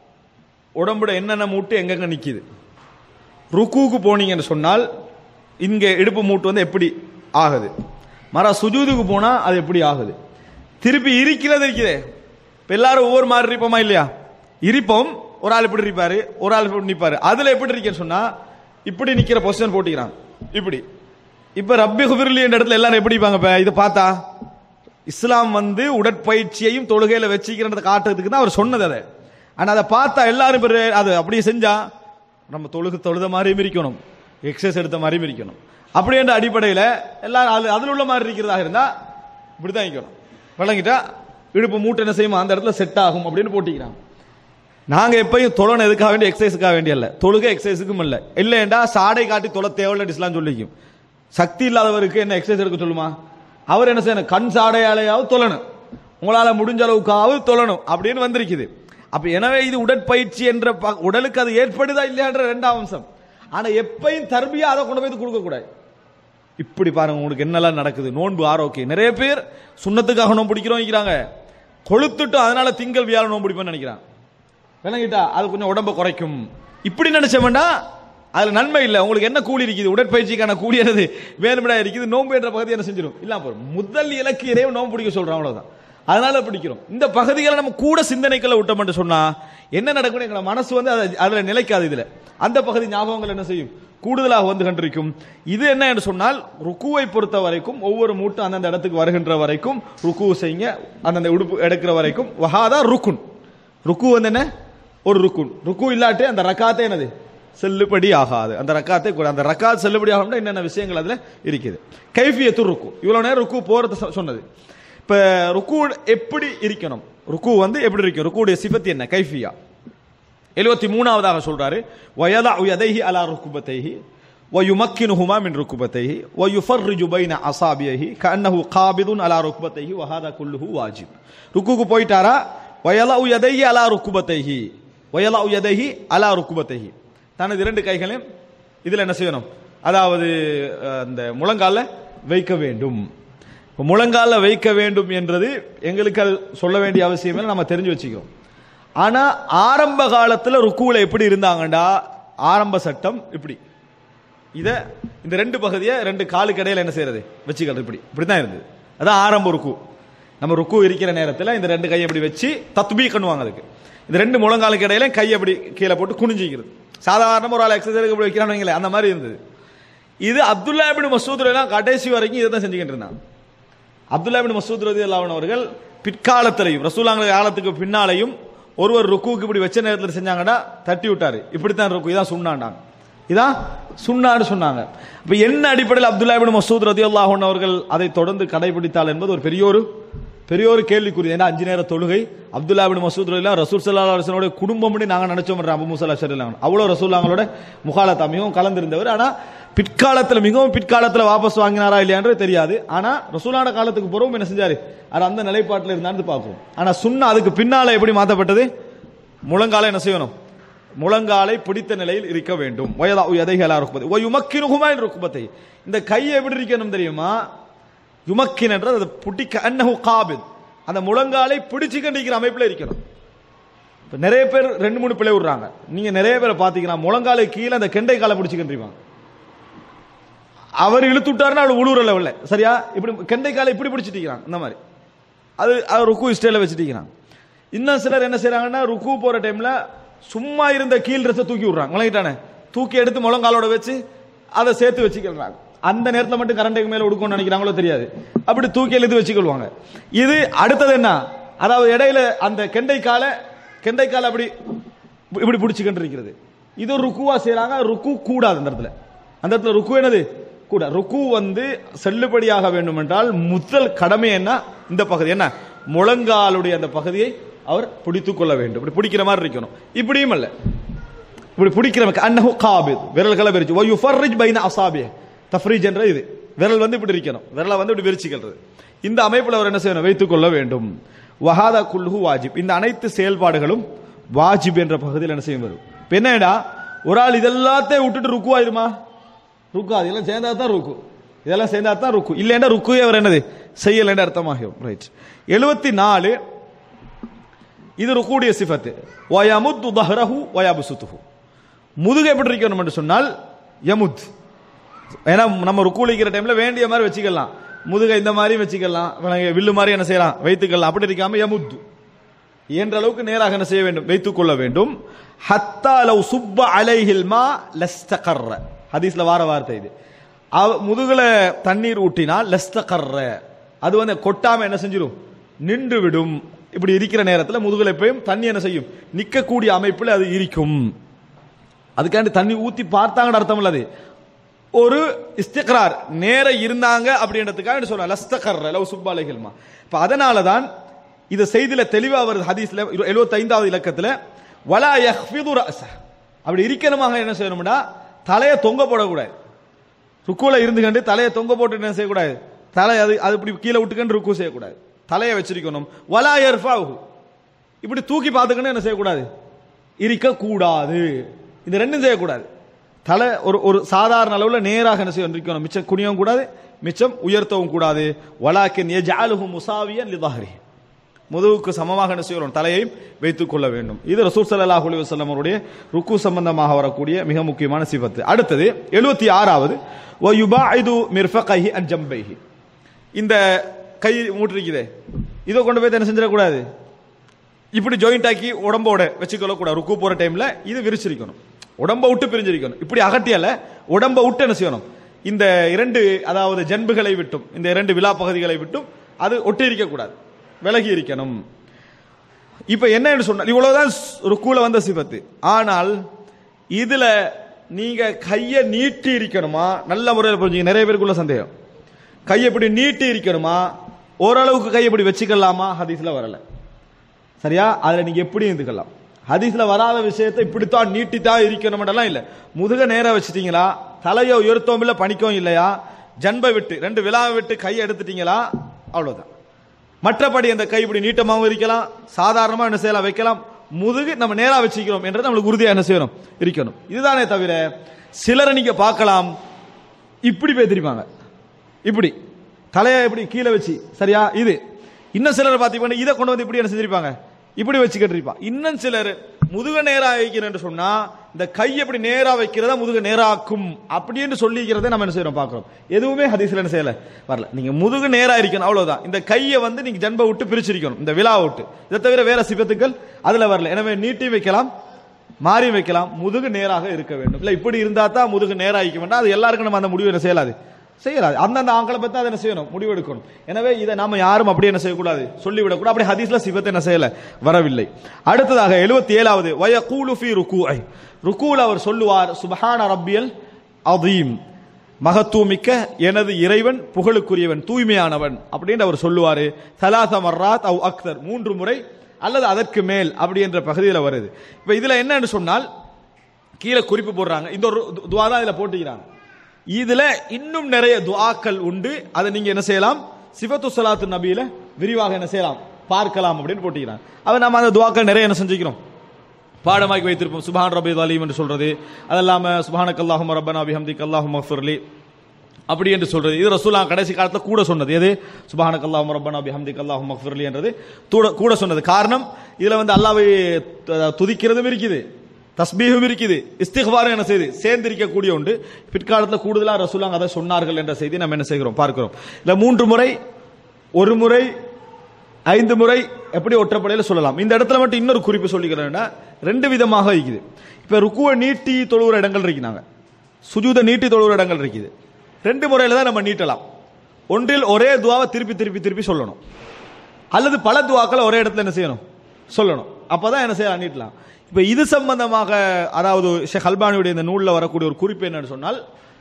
உடம்புட என்னென்ன மூட்டு எங்கெங்க நிக்குது ருக்குவுக்கு போனீங்கன்னு சொன்னால் இங்க இடுப்பு மூட்டு வந்து எப்படி ஆகுது மர சுஜூதுக்கு போனா அது எப்படி ஆகுது திருப்பி இருக்கிறது இருக்குதே இப்ப எல்லாரும் ஒவ்வொரு மாதிரி இருப்போமா இல்லையா இருப்போம் ஒரு ஆள் இப்படி இருப்பாரு ஒரு ஆள் இப்படி நிப்பாரு அதுல எப்படி இருக்கேன்னு சொன்னா இப்படி நிக்கிற பொசிஷன் போட்டிக்கிறான் இப்படி இப்ப ரப்பி குபிர்லி என்ற இடத்துல எல்லாரும் எப்படி இருப்பாங்க இப்ப இதை பார்த்தா இஸ்லாம் வந்து உடற்பயிற்சியையும் தொழுகையில வச்சுக்கிறத காட்டுறதுக்கு தான் அவர் சொன்னது அதை ஆனா அதை பார்த்தா எல்லாரும் இப்ப அது அப்படியே செஞ்சா நம்ம தொழுகு தொழுத மாதிரியும் இருக்கணும் எக்ஸசைஸ் எடுத்த மாதிரியும் இருக்கணும் அப்படி என்ற அடிப்படையில் எல்லாரும் அது அதில் உள்ள மாதிரி இருக்கிறதாக இருந்தா இப்படிதான் இருக்கணும் விளங்கிட்டா இடுப்பு மூட்டை என்ன செய்யுமா அந்த இடத்துல செட் ஆகும் அப்படின்னு போட்டிக்கிறாங்க நாங்க எப்பயும் தொழணும் எதுக்காக வேண்டிய எக்ஸசைஸுக்காக வேண்டிய இல்ல தொழுகை எக்ஸசைஸுக்கும் இல்ல இல்லைண்டா சாடை காட்டி தொலை தேவையில்ல இஸ்லாம் சொல்லிக்கும் சக்தி இல்லாதவருக்கு என்ன எக்ஸசைஸ் எடுக்க சொல்லுமா அவர் என்ன செய்யணும் கண் சாடையாலையாவது தொழணும் உங்களால முடிஞ்ச அளவுக்காவது தொழணும் அப்படின்னு வந்திருக்குது அப்ப எனவே இது உடற்பயிற்சி என்ற ப- உடலுக்கு அது ஏற்படுதா இல்லையான்ற ரெண்டாம் அம்சம் ஆனா எப்பயும் தர்பியா அதை கொண்டு போய் கொடுக்க கூடாது இப்படி பாருங்க உங்களுக்கு என்னெல்லாம் நடக்குது நோன்பு ஆரோக்கியம் நிறைய பேர் சுண்ணத்துக்காக நோன்பு பிடிக்கிறோம் வைக்கிறாங்க கொளுத்துட்டு அதனால திங்கள் வியாழன் நோன்பு பிடிப்பேன்னு நினைக்கிறான் விளங்கிட்டா அது கொஞ்சம் உடம்ப குறைக்கும் இப்படி நினைச்சோம்னா அதுல நன்மை இல்லை உங்களுக்கு என்ன கூலி இருக்குது உடற்பயிற்சிக்கான கூலி என்னது வேணுமிடா இருக்குது நோன்பு என்ற பகுதி என்ன செஞ்சிடும் இல்லாம போயிடும் முதல் இலக்கு இறைவன் நோன்பு பிடிக்க சொல்றான் அவ்வளவுதான் அதனால பிடிக்கிறோம் இந்த பகுதிகளை நம்ம கூட சிந்தனைக்குள்ள விட்டோம்னு சொன்னா என்ன நடக்கும் எங்க மனசு வந்து அது- அதுல நிலைக்காது இதுல அந்த பகுதி ஞாபகங்கள் என்ன செய்யும் கூடுதலாக வந்து கண்டிருக்கும் இது என்ன என்று சொன்னால் ருக்குவை பொறுத்த வரைக்கும் ஒவ்வொரு மூட்டும் அந்தந்த இடத்துக்கு வருகின்ற வரைக்கும் ருக்கு செய்யுங்க அந்தந்த உடுப்பு எடுக்கிற வரைக்கும் வஹாதா ருக்குன் ருக்கு வந்து என்ன ஒரு ருக்குன் ருக்கு இல்லாட்டி அந்த ரக்காத்தே என்னது செல்லுபடி ஆகாது அந்த ரக்காத்தை கூட அந்த ரக்காத் செல்லுபடி ஆகும்னா என்னென்ன விஷயங்கள் அதுல இருக்குது கைஃபியத்து ருக்கு இவ்வளவு நேரம் ருக்கு போறது சொ- சொன்னது இப்ப ருக்கு எப்படி இருக்கணும் ருக்கு வந்து எப்படி இருக்கும் ருக்குடைய சிபத்து என்ன கைஃபியா எழுபத்தி மூணாவதாக சொல்றாரு வயதா யதைஹி அலா ருக்குபத்தைஹி ويمكنهما من ركبتيه ويفرج بين اصابعه كانه قابض على ركبتيه وهذا كله واجب ருக்குக்கு போயிட்டாரா வயலா யதைஹி அலா ருக்குபத்தைஹி வயலா யதைஹி அலா ருக்குபத்தைஹி தனது இரண்டு கைகளையும் இதுல என்ன செய்யணும் அதாவது அஹ், அந்த முழங்கால வைக்க வேண்டும் இப்ப முழங்கால வைக்க வேண்டும் என்றது எங்களுக்கு அது சொல்ல வேண்டிய அவசியம் இல்லை நம்ம தெரிஞ்சு வச்சுக்கிறோம் ஆனா ஆரம்ப காலத்துல ருக்குல எப்படி இருந்தாங்கடா ஆரம்ப சட்டம் இப்படி இத இந்த ரெண்டு பகுதியை ரெண்டு காலுக்கு இடையில என்ன செய்யறது வச்சுக்கிறது இப்படி இப்படி தான் இருந்தது அதான் ஆரம்ப ருக்கு நம்ம ருக்கு இருக்கிற நேரத்தில் இந்த ரெண்டு கையை இப்படி வச்சு தத்பீ பண்ணுவாங்க அதுக்கு இந்த ரெண்டு முழங்காலுக்கு இடையில கையை அப்படி கீழே போட்டு குனிஞ்சிக்கிறது சாதாரண ஒரு ஆள் எக்ஸசைஸ் இப்படி வைக்கிறான்னு வைங்களேன், அந்த மாதிரி இருந்தது இது அப்துல்லா இபின் மசூத் எல்லாம் கடைசி வரைக்கும் இதை தான் செஞ்சுக்கிட்டு இருந்தாங்க அப்துல்லா பின் மசூத் ரதி அல்லாஹ் அவர்கள் பிற்காலத்திலையும் ரசூலாங்க காலத்துக்கு பின்னாலையும் ஒருவர் ருக்குவுக்கு இப்படி வச்ச நேரத்தில் செஞ்சாங்கடா தட்டி விட்டாரு இப்படித்தான் ருக்கு இதான் சுண்ணாண்டாங்க இதான் சுண்ணான்னு சொன்னாங்க இப்ப என்ன அடிப்படையில் அப்துல்லா பின் மசூத் ரதி அல்லாஹ் அவர்கள் அதை தொடர்ந்து கடைபிடித்தால் என்பது ஒரு பெரிய ஒரு பெரிய ஒரு கேள்விக்குறி ஏன்னா அஞ்சு நேர தொழுகை அப்துல்லா பின் மசூத் ரலியல்லாஹு ரசூல் ஸல்லல்லாஹு அலைஹி வஸல்லம் குடும்பம்னு நாங்க நினைச்சோம் அபு முசல்லா ஷரில்லாங்க அவ்வளவு ரசூல்லாங்களோட முகாலத்தா மிகவும் கலந்திருந்தவர் ஆனா பிற்காலத்துல மிகவும் பிற்காலத்துல வாபஸ் வாங்கினாரா இல்லையான்றது தெரியாது ஆனா ரசூலான காலத்துக்கு பிறகும் என்ன செஞ்சாரு அது அந்த நிலைப்பாட்டில் இருந்தான்னு பார்ப்போம் ஆனா சுன்னா அதுக்கு பின்னால எப்படி மாத்தப்பட்டது முழங்கால என்ன செய்யணும் முழங்காலை பிடித்த நிலையில் இருக்க வேண்டும் வயதா எதைகளா ருக்குபத்தை ஓ யுமக்கினுகுமா ருக்குபத்தை இந்த கையை எப்படி இருக்கணும் தெரியுமா யுமக்கின் என்றது அது புட்டிக்க அன்னஹு காபித் அந்த முழங்காலை பிடிச்சு கண்டிக்கிற அமைப்புல இருக்கணும் இப்ப நிறைய பேர் ரெண்டு மூணு பிள்ளை விடுறாங்க நீங்க நிறைய பேரை பாத்தீங்கன்னா முழங்காலை கீழே அந்த கெண்டை காலை பிடிச்சு கண்டிப்பாங்க அவர் இழுத்து விட்டாருன்னா அவள் உழுவுற லெவல்ல சரியா இப்படி கெண்டை காலை இப்படி பிடிச்சிட்டு இருக்கிறாங்க இந்த மாதிரி அது அது ருக்கு ஸ்டைல வச்சுட்டு இருக்கிறாங்க இன்னும் சிலர் என்ன செய்றாங்கன்னா ருக்கு போற டைம்ல சும்மா இருந்த கீழ் ட்ரெஸ்ஸை தூக்கி விடுறாங்க விளங்கிட்டானே தூக்கி எடுத்து முழங்காலோட வச்சு அதை சேர்த்து வச்சுக்கிறாங்க அந்த நேரத்தில் மட்டும் கரண்ட்டுக்கு மேல உடுக்கணும்னு நினைக்கிறாங்களோ தெரியாது அப்படி தூக்கி எழுதி வச்சுக்கொள்வாங்க இது அடுத்தது என்ன அதாவது இடையில அந்த கெண்டை காலை கெண்டை காலை அப்படி இப்படி பிடிச்சுக்கிட்டு இருக்கிறது இது ஒரு ருக்குவா செய்றாங்க ருக்கு கூடாது அந்த இடத்துல அந்த இடத்துல ருக்கு என்னது கூட ருக்கு வந்து செல்லுபடியாக வேண்டும் என்றால் முதல் கடமை என்ன இந்த பகுதி என்ன முழங்காலுடைய அந்த பகுதியை அவர் பிடித்துக் கொள்ள வேண்டும் இப்படி பிடிக்கிற மாதிரி இருக்கணும் இப்படியும் அல்ல இப்படி பிடிக்கிறவங்க அன்னஹு காபித் விரல்களை விரிச்சு ஓ யுஃபர்ரிஜ் பைன அசாபிய தஃப்ரீஜ் என்ற இது விரல் வந்து இப்படி இருக்கணும் விரலை வந்து இப்படி விரிச்சுக்கிறது இந்த அமைப்பில் அவர் என்ன செய்யணும் வைத்துக் கொள்ள வேண்டும் வஹாதா குல்ஹு வாஜிப் இந்த அனைத்து செயல்பாடுகளும் வாஜிப் என்ற பகுதியில் என்ன செய்யும் வரும் இப்ப என்னடா ஒரு ஆள் இதெல்லாத்தையும் விட்டுட்டு ருக்கு ஆயிருமா ருக்கு அதெல்லாம் சேர்ந்தா தான் ருக்கு இதெல்லாம் சேர்ந்தா தான் ருக்கு இல்லைன்னா ருக்கு அவர் என்னது செய்யலைன்னு அர்த்தமாகும் ரைட் எழுபத்தி நாலு இது ருக்குடைய சிஃபத்து வயமுத்து தஹ்ரஹு வயபுசுத்துஹு முதுகு எப்படி இருக்கணும் என்று சொன்னால் யமுத் ஏன்னா நம்ம ருக்குலிக்கிற டைம்ல வேண்டிய மாதிரி வச்சுக்கலாம் முதுகை இந்த மாதிரி வச்சுக்கலாம் விலங்கு வில்லு மாதிரி என்ன செய்யலாம் வைத்துக்கலாம் அப்படி இருக்காம யமுத் இயன்ற அளவுக்கு நேராக என்ன செய்ய வேண்டும் வைத்துக் கொள்ள வேண்டும் ஹத்தா லவ் சுப்ப அலைஹில் மா லஸ்தகர்ர ஹதீஸ்ல வார வார்த்தை இது அவ முதுகுல தண்ணீர் ஊட்டினால் லஸ்தகர்ர அது வந்து கொட்டாம என்ன செஞ்சிடும் நின்று விடும் இப்படி இருக்கிற நேரத்தில் முதுகுல எப்பயும் தண்ணி என்ன செய்யும் நிற்கக்கூடிய அமைப்பில் அது இருக்கும் அதுக்காண்டி தண்ணி ஊத்தி பார்த்தாங்கன்னு அர்த்தம் இல்ல அது ஒரு இஸ்திக்ரார் நேர இருந்தாங்க அப்படின்றதுக்காக சொல்ல லஸ்தகர் லவ் சுப்பாலைகள்மா இப்ப அதனால தான் இது செய்தியில தெளிவா வருது ஹதீஸ்ல எழுபத்தி ஐந்தாவது இலக்கத்துல வலா யஹ்ஃபிது ரஅஸ அப்படி இருக்கணுமாக என்ன செய்யணும்னா தலையை தொங்க போடக்கூடாது ருக்குல இருந்து கண்டு தலையை தொங்க போட்டு என்ன செய்யக்கூடாது தலை அது அது இப்படி கீழே விட்டுக்கண்டு ருக்கு செய்யக்கூடாது தலையை வச்சிருக்கணும் வலா யர்ஃபாஹு இப்படி தூக்கி பார்த்துக்கணும் என்ன செய்யக்கூடாது இருக்கக்கூடாது இந்த ரெண்டும் செய்யக்கூடாது தலை ஒரு ஒரு சாதாரண அளவில் நேராக என்ன செய்ய இருக்கணும் மிச்சம் குனியவும் கூடாது மிச்சம் உயர்த்தவும் கூடாது வலாக்கின் எஜாலுஹு முசாவியன் லிதாஹரி முதுகுக்கு சமமாக என்ன செய்யணும் தலையையும் வைத்துக் கொள்ள வேண்டும் இது ரசூல் ஸல்லல்லாஹு அலைஹி வஸல்லம் அவருடைய ருக்கு சம்பந்தமாக வரக்கூடிய மிக முக்கியமான சிவத்து அடுத்தது எழுபத்தி ஆறாவது வ யுபாஇது மிர்ஃபகைஹி அன் ஜம்பைஹி இந்த கை மூட்டிருக்குதே இதை கொண்டு போய் என்ன செஞ்சிடக்கூடாது இப்படி ஜாயிண்ட் ஆக்கி உடம்போட வச்சுக்கொள்ள கூடாது ருக்கு போற டைம்ல இது விரிச்சிருக்கணும் உடம்ப விட்டு பிரிஞ்சிருக்கணும் இப்படி அகட்டியால உடம்ப விட்டு என்ன செய்யணும் இந்த இரண்டு அதாவது ஜன்புகளை விட்டும் இந்த இரண்டு விழா பகுதிகளை விட்டும் அது ஒட்டி இருக்க கூடாது விலகி இருக்கணும் இப்ப என்னன்னு சொன்னால் இவ்வளவுதான் ருக்குல வந்த சிபத்து ஆனால் இதுல நீங்க கையை நீட்டி இருக்கணுமா நல்ல முறையில் புரிஞ்சுங்க நிறைய பேருக்குள்ள சந்தேகம் கையை இப்படி நீட்டி இருக்கணுமா ஓரளவுக்கு கையை இப்படி வச்சுக்கலாமா ஹதீஸ்ல வரல சரியா அதுல நீங்க எப்படி இருந்துக்கலாம் ஹதீஸ்ல வராத விஷயத்தை இப்படித்தான் நீட்டித்தான் இருக்கணும்லாம் இல்ல முதுக நேரா வச்சுட்டீங்களா தலையை உயர்த்தவும் இல்ல பணிக்கவும் இல்லையா ஜன்பை விட்டு ரெண்டு விழாவை விட்டு கையை எடுத்துட்டீங்களா அவ்வளவுதான் மற்றபடி அந்த கை இப்படி நீட்டமாகவும் இருக்கலாம் சாதாரணமா என்ன செய்யலாம் வைக்கலாம் முதுகு நம்ம நேரா வச்சுக்கிறோம் என்றது நம்மளுக்கு உறுதியா என்ன செய்யணும் இருக்கணும் இதுதானே தவிர சிலரை நீங்க பார்க்கலாம் இப்படி பேத்திருப்பாங்க இப்படி தலையை இப்படி கீழே வச்சு சரியா இது இன்னும் சிலர் பார்த்தீங்கன்னா இதை கொண்டு வந்து இப்படி என்ன செஞ்சிருப்பாங்க இப்படி வச்சுக்கிட்டு இருப்பான் இன்னும் சிலர் முதுக நேரா வைக்கிறேன்னு சொன்னா இந்த கை எப்படி நேரா வைக்கிறதா முதுக நேராக்கும் அப்படின்னு சொல்லிக்கிறதை நம்ம என்ன செய்யறோம் பார்க்கிறோம் எதுவுமே ஹதீஸ்ல என்ன செய்யல வரல நீங்க முதுகு நேரா இருக்கணும் அவ்வளவுதான் இந்த கையை வந்து நீங்க ஜன்பை விட்டு பிரிச்சிருக்கணும் இந்த விழா விட்டு இதை தவிர வேற சிபத்துக்கள் அதுல வரல எனவே நீட்டி வைக்கலாம் மாறி வைக்கலாம் முதுகு நேராக இருக்க வேண்டும் இல்ல இப்படி இருந்தா தான் முதுகு நேரா வைக்க வேண்டாம் அது எல்லாருக்கும் நம்ம அந்த முடிவு என்ன செய்யலாது செய்யலாது அந்தந்த ஆட்களை பத்தி அதை என்ன செய்யணும் முடிவெடுக்கணும் எனவே இதை நாம யாரும் அப்படி என்ன செய்யக்கூடாது சொல்லிவிடக்கூடாது அப்படி ஹதீஸ்ல சிவத்தை என்ன செய்யல வரவில்லை அடுத்ததாக எழுபத்தி ஏழாவது வய கூலுஃபி ருக்கூஐ ருக்கூல அவர் சொல்லுவார் சுபஹான ரப்பியல் அதீம் மகத்துவமிக்க எனது இறைவன் புகழுக்குரியவன் தூய்மையானவன் அப்படின்னு அவர் சொல்லுவாரு சலாச மர்ராத் அவ் அக்தர் மூன்று முறை அல்லது அதற்கு மேல் அப்படி என்ற பகுதியில் வருது இப்ப இதுல என்னன்னு சொன்னால் கீழே குறிப்பு போடுறாங்க இந்த ஒரு து- துவா தான் இதுல போட்டுக்கிறாங்க இதுல இன்னும் நிறைய துஆக்கள் உண்டு அதை நீங்க என்ன செய்யலாம் சிவத்து சலாத்து நபியில விரிவாக என்ன செய்யலாம் பார்க்கலாம் அப்படின்னு போட்டுக்கிறாங்க அதை நம்ம அந்த துஆக்கள் நிறைய என்ன செஞ்சுக்கிறோம் பாடமாக்கி வைத்திருப்போம் சுபான் ரபி அலீம் என்று சொல்றது அது இல்லாம சுபானக் அல்லாஹும் ரப்பனா பிஹம்திக் அல்லாஹும் மஃபுர்லி அப்படி என்று சொல்றது இது ரசூலா கடைசி காலத்துல கூட சொன்னது எது சுபானக் அல்லாஹும் ரப்பனா பிஹம்திக் அல்லாஹும் மஃபுர்லி என்றது தூட- கூட சொன்னது காரணம் இதுல வந்து அல்லாவை து- துதிக்கிறதும் இருக்குது தஸ்பீஹும் இருக்குது இஸ்திக்பாரும் என்ன செய்து சேர்ந்திருக்கக்கூடிய உண்டு பிற்காலத்தில் கூடுதலா ரசூலாங்க அதை சொன்னார்கள் என்ற செய்தி நம்ம என்ன செய்கிறோம் பார்க்கிறோம் இல்ல மூன்று முறை ஒரு முறை ஐந்து முறை எப்படி ஒற்றப்படையில் சொல்லலாம் இந்த இடத்துல மட்டும் இன்னொரு குறிப்பு சொல்லிக்கிறேன்னா ரெண்டு விதமாக இருக்குது இப்ப ருக்குவை நீட்டி தொழுகிற இடங்கள் இருக்கிறாங்க சுஜூத நீட்டி தொழுகிற இடங்கள் இருக்குது ரெண்டு முறையில தான் நம்ம நீட்டலாம் ஒன்றில் ஒரே துவாவை திருப்பி திருப்பி திருப்பி சொல்லணும் அல்லது பல துவாக்களை ஒரே இடத்துல என்ன செய்யணும் சொல்லணும் அப்பதான் என்ன செய்யலாம் நீட்டலாம் இப்ப இது சம்பந்தமாக அதாவது ஷேக் அல்பானியுடைய இந்த நூல்ல வரக்கூடிய ஒரு குறிப்பு என்னன்னு சொன்னால்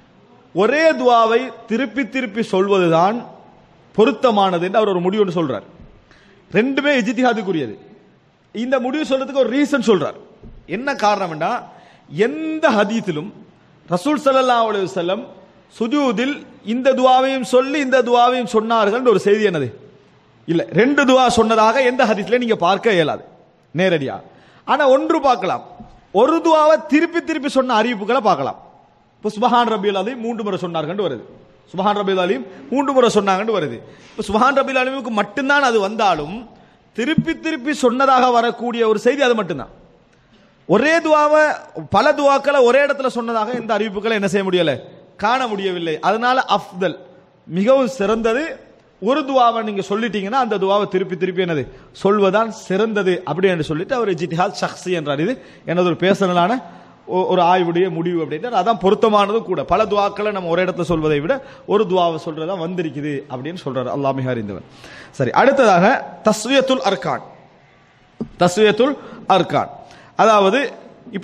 ஒரே துவாவை திருப்பி திருப்பி சொல்வதுதான் பொருத்தமானது என்று அவர் ஒரு முடிவு ஒன்று சொல்றார் ரெண்டுமே இஜித்திஹாதுக்குரியது இந்த முடிவு சொல்றதுக்கு ஒரு ரீசன் சொல்றார் என்ன காரணம்னா எந்த ஹதீஸிலும் ரசூல் ஸல்லல்லாஹு அலைஹி வஸல்லம் சுஜூதில் இந்த துவாவையும் சொல்லி இந்த துவாவையும் சொன்னார்கள் ஒரு செய்தி என்னது இல்ல ரெண்டு துவா சொன்னதாக எந்த ஹதீஸ்ல நீங்க பார்க்க இயலாது நேரடியா ஆனா ஒன்று பார்க்கலாம் ஒரு துவாவை திருப்பி திருப்பி சொன்ன அறிவிப்புகளை பார்க்கலாம் இப்போ சுபஹான் ரபியுல் அலீம் மூன்று முறை சொன்னார்கள் வருது சுபஹான் ரபியுல் அலீம் மூன்று முறை சொன்னாங்கன்னு வருது இப்போ சுபஹான் ரபியுல் அலீமுக்கு மட்டும்தான் அது வந்தாலும் திருப்பி திருப்பி சொன்னதாக வரக்கூடிய ஒரு செய்தி அது மட்டும்தான் ஒரே துவாவை பல துவாக்களை ஒரே இடத்துல சொன்னதாக இந்த அறிவிப்புகளை என்ன செய்ய முடியல காண முடியவில்லை அதனால அஃப்தல் மிகவும் சிறந்தது ஒரு துவாவை நீங்க சொல்லிட்டீங்கன்னா அந்த துவாவை திருப்பி திருப்பி என்னது சொல்வதான் சிறந்தது அப்படி என்று சொல்லிட்டு அவர் ஜித்திஹாத் ஷக்ஸி என்றார் இது எனது ஒரு பேசலான ஒரு ஆய்வுடைய முடிவு அப்படின்ட்டு அதான் பொருத்தமானதும் கூட பல துவாக்களை நம்ம ஒரு இடத்துல சொல்வதை விட ஒரு துவாவை சொல்றதா வந்திருக்குது அப்படின்னு சொல்றாரு அல்லாஹ் மிக அறிந்தவன் சரி அடுத்ததாக தஸ்வியத்துல் அர்கான் தஸ்வியத்துல் அர்கான் அதாவது இப்ப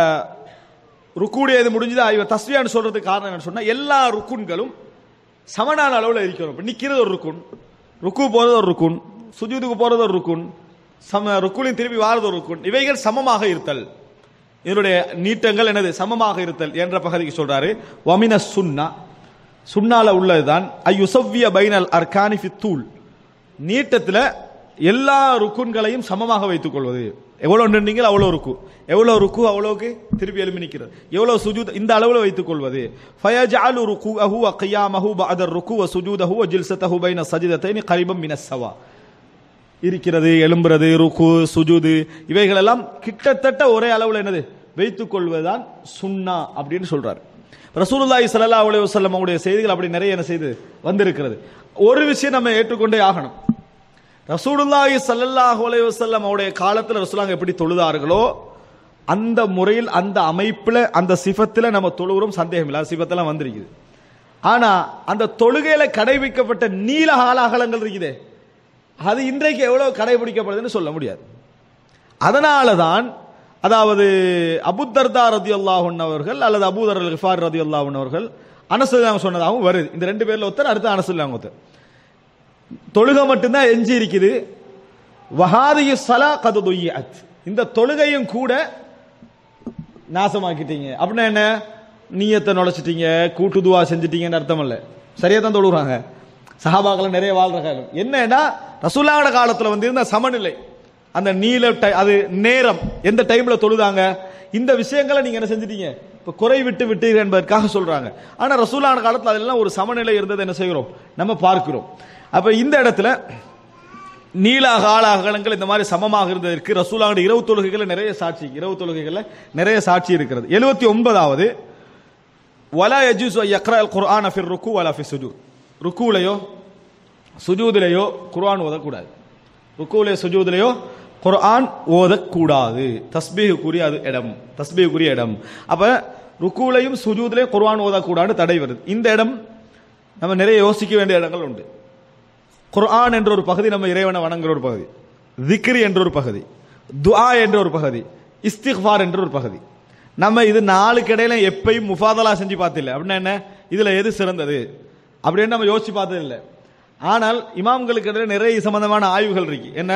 ருக்குடைய இது முடிஞ்சது இவ தஸ்வியான்னு சொல்றதுக்கு காரணம் என்னன்னு சொன்னா எல்லா ருக்குன்களும் சமனான அளவில் இருக்கிறோம் இப்ப நிக்கிறது ஒரு ருக்குன் ருக்கு போறது ஒரு ருக்குன் சுஜூதுக்கு போறது ஒரு ருக்குன் சம ருக்குலின் திரும்பி வாரது ஒரு ருக்குன் இவைகள் சமமாக இருத்தல் இதனுடைய நீட்டங்கள் என்னது சமமாக இருத்தல் என்ற பகுதிக்கு சொல்றாரு வமின சுன்னா சுன்னால உள்ளதுதான் ஐயுசவ்விய பைனல் அர்கானி தூள் நீட்டத்தில் எல்லா ருக்குன்களையும் சமமாக வைத்துக் கொள்வது எவ்வளவு நின்றீங்க அவ்வளவு ருக்கு எவ்வளவு ருக்கு அவ்வளவுக்கு திருப்பி எழுப்பி நிற்கிறது எவ்வளவு சுஜூத் இந்த அளவில் வைத்துக் கொள்வது ஃபயஜஅலு ருக்குஅஹு வ கியாமஹு பஅத ருக்கு வ சுஜூதஹு வ ஜில்சதஹு பைன சஜிதத்தைனி கரிபம் மின ஸவா இருக்கிறது எழும்புறது ருக்கு சுஜூது இவைகள் எல்லாம் கிட்டத்தட்ட ஒரே அளவில் என்னது வைத்துக் கொள்வதுதான் சுன்னா அப்படின்னு சொல்றாரு ரசூலுல்லாஹி ஸல்லல்லாஹு அலைஹி வஸல்லம் அவருடைய செய்திகள் அப்படி நிறைய என்ன செய்து வந்திருக்கிறது ஒரு விஷயம் நம்ம ஏற்றுக்கொண்டே ஆகணும் ரசூலுல்லாஹி ஸல்லல்லாஹு அலைஹி வஸல்லம் அவருடைய காலத்துல ரசூலாங்க எப்படி தொழுதார்களோ அந்த முறையில் அந்த அமைப்புல அந்த சிஃபத்துல நம்ம தொழுகிறோம் சந்தேகம் இல்லை சிஃபத்தெல்லாம் வந்திருக்குது ஆனா அந்த தொழுகையில கடைபிடிக்கப்பட்ட நீல காலாகலங்கள் இருக்குதே அது இன்றைக்கு எவ்வளவு கடைபிடிக்கப்படுதுன்னு சொல்ல முடியாது அதனால தான் அதாவது அபுத்தர்தா ரதி அல்லாஹன் அவர்கள் அல்லது அபூதர் அல் கிஃபார் ரதி அல்லாஹன் அவர்கள் அனசுல்லாங்க சொன்னதாகவும் வருது இந்த ரெண்டு பேர்ல ஒருத்தர் அடுத்து அனசுல்லாங்க ஒருத்தர் தொழுகை மட்டும்தான் எஞ்சி இருக்குது வஹாதிய சலா கது தொய்யாத் இந்த தொழுகையும் கூட நாசமாக்கிட்டீங்க அப்படின்னா என்ன நீயத்தை நுழைச்சிட்டீங்க கூட்டு துவா செஞ்சிட்டீங்கன்னு அர்த்தம் இல்ல சரியா தான் தொழுகிறாங்க சஹாபாக்கள் நிறைய வாழ்ற காலம் என்னன்னா ரசூலாவோட காலத்துல வந்து இருந்த சமநிலை அந்த நீல டை- அது நேரம் எந்த டைம்ல தொழுதாங்க இந்த விஷயங்களை நீங்க என்ன செஞ்சிட்டீங்க இப்ப குறை விட்டு விட்டீர்கள் என்பதற்காக சொல்றாங்க ஆனா ரசூலான காலத்துல அதெல்லாம் ஒரு சமநிலை இருந்தது என்ன செய்கிறோம் நம்ம பார்க்கிறோம் அப்ப இந்த இடத்துல நீல கால அகலங்கள் இந்த மாதிரி சமமாக இருந்ததற்கு ரசூலாவுடைய இரவு தொழுகைகள் நிறைய சாட்சி இரவு தொழுகைகள்ல நிறைய சாட்சி இருக்கிறது எழுபத்தி ஒன்பதாவது வலா யஜூஸ் யக்ரா அல் குர்ஆன் ஃபிர் ருக்கு வலா ஃபி சுஜூத் ருக்குலையோ சுஜூதிலேயோ குர்ஆன் ஓதக்கூடாது ருக்குலையோ சுஜூதிலேயோ குர்ஆன் ஓதக்கூடாது தஸ்பீஹுக்குரிய அது இடம் தஸ்பீஹுக்குரிய இடம் அப்ப ருக்குலையும் சுஜூதிலையும் குர்ஆன் ஓதக்கூடாதுன்னு தடை வருது இந்த இடம் நம்ம நிறைய யோசிக்க வேண்டிய இடங்கள் உண்டு குர்ஆன் என்ற ஒரு பகுதி நம்ம இறைவனை வணங்குற ஒரு பகுதி திக்ரி என்ற ஒரு பகுதி துஆ என்ற ஒரு பகுதி இஸ்திக்ஃபார் என்ற ஒரு பகுதி நம்ம இது நாளுக்கு இடையில எப்பயும் முஃபாதலா செஞ்சு பார்த்தில்ல அப்படின்னா என்ன இதுல எது சிறந்தது அப்படின்னு நம்ம யோசிச்சு பார்த்தது இல்லை ஆனால் இமாம்களுக்கு இடையில நிறைய சம்பந்தமான ஆய்வுகள் இருக்கு என்ன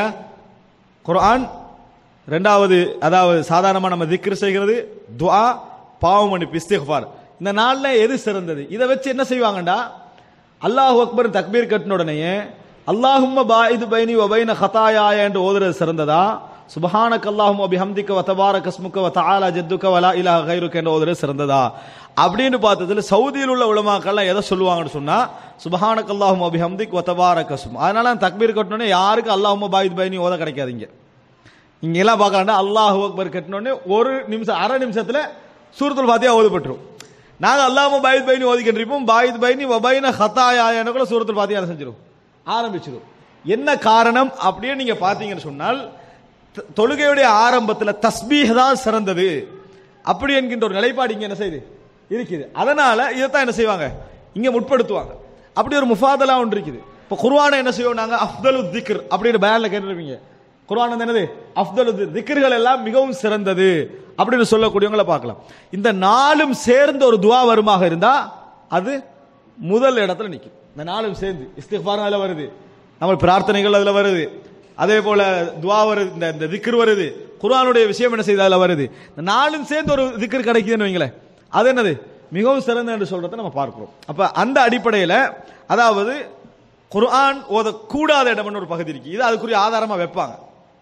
குர்ஆன் ரெண்டாவது அதாவது சாதாரணமா நம்ம திக்ர் செய்கிறது துஆ பாவம் மன்னிப்பு இஸ்திக்ஃபார் இந்த நாள்ல எது சிறந்தது இதை வச்சு என்ன செய்வாங்கடா அல்லாஹ் அக்பர் தக்பீர் கட்டின உடனேயே அல்லாஹும்ம பாயிது பைனி வபைன ஹதாயாய என்று ஓதுறது சிறந்ததா சுபஹானக் அல்லாஹும் அபிஹம்திக்க வதபார கஸ்முக்க வதஆலா ஜத்துக்க வலா இலாஹ கைருக்க என்று ஓதுறது சிறந்ததா அப்படின்னு பார்த்ததுல சவுதியில் உள்ள உலமாக்கள்லாம் எதை சொல்லுவாங்கன்னு சொன்னா சுபஹானக் அல்லாஹும் அபிஹம்திக் வதபார கஸ்ம் அதனால தக்பீர் கட்டினோடனே யாருக்கு அல்லாஹும்ம பாயிது பைனி ஓத கிடைக்காதீங்க இங்க எல்லாம் பார்க்கலாம்டா அல்லாஹ் அக்பர் கட்டினோடனே ஒரு நிமிஷம் அரை நிமிஷத்துல சூரத்துல் ஃபாத்தியா ஓதப்பட்டுரும் நாங்க அல்லாம பாயித் பைனி ஓதிக்கின்றிருப்போம் பாயித் பைனி வபைன ஹத்தாயான கூட சூரத்துல் ஃபாத்தியா செஞ்சிடும் ஆரம்பிச்சிடும் என்ன காரணம் அப்படியே நீங்க பாத்தீங்கன்னு சொன்னால் த- தொழுகையுடைய ஆரம்பத்துல தஸ்பீஹ் தான் சிறந்தது அப்படி என்கின்ற ஒரு நிலைப்பாடு இங்க என்ன செய்யுது இருக்குது அதனால இதைத்தான் என்ன செய்வாங்க இங்க முற்படுத்துவாங்க அப்படி ஒரு முஃபாதலா ஒன்று இருக்குது இப்போ குர்ஆனை என்ன செய்வோம் நாங்க அஃதலு திக்ர் அப்படின்னு பயான்ல கேட்டிருப்பீங்க குர்ஆன் வந்து என்னது அஃதலு திக்ர்கள் எல்லாம் மிகவும் சிறந்தது அப்படின்னு சொல்லக்கூடியவங்களை பார்க்கலாம் இந்த நாலும் சேர்ந்த ஒரு துவா வருமாக இருந்தா அது முதல் இடத்துல நிற்கும் இந்த நாலும் சேர்ந்து இஸ்திஃபார் அதுல வருது நம்ம பிரார்த்தனைகள் அதுல வருது அதே போல துவா வருது இந்த இந்த திக்ர் வருது குர்ஆனுடைய விஷயம் என்ன செய்யுது அதுல வருது இந்த நாலும் சேர்ந்து ஒரு திக்ர் கிடைக்குதுன்னு வைங்களேன் அது என்னது மிகவும் சிறந்த என்று சொல்றதை நம்ம பார்க்கிறோம் அப்ப அந்த அடிப்படையில அதாவது குர்ஆன் ஓதக்கூடாத இடம்னு ஒரு பகுதி இருக்கு இது அதுக்குரிய ஆதாரமா வைப்பாங்க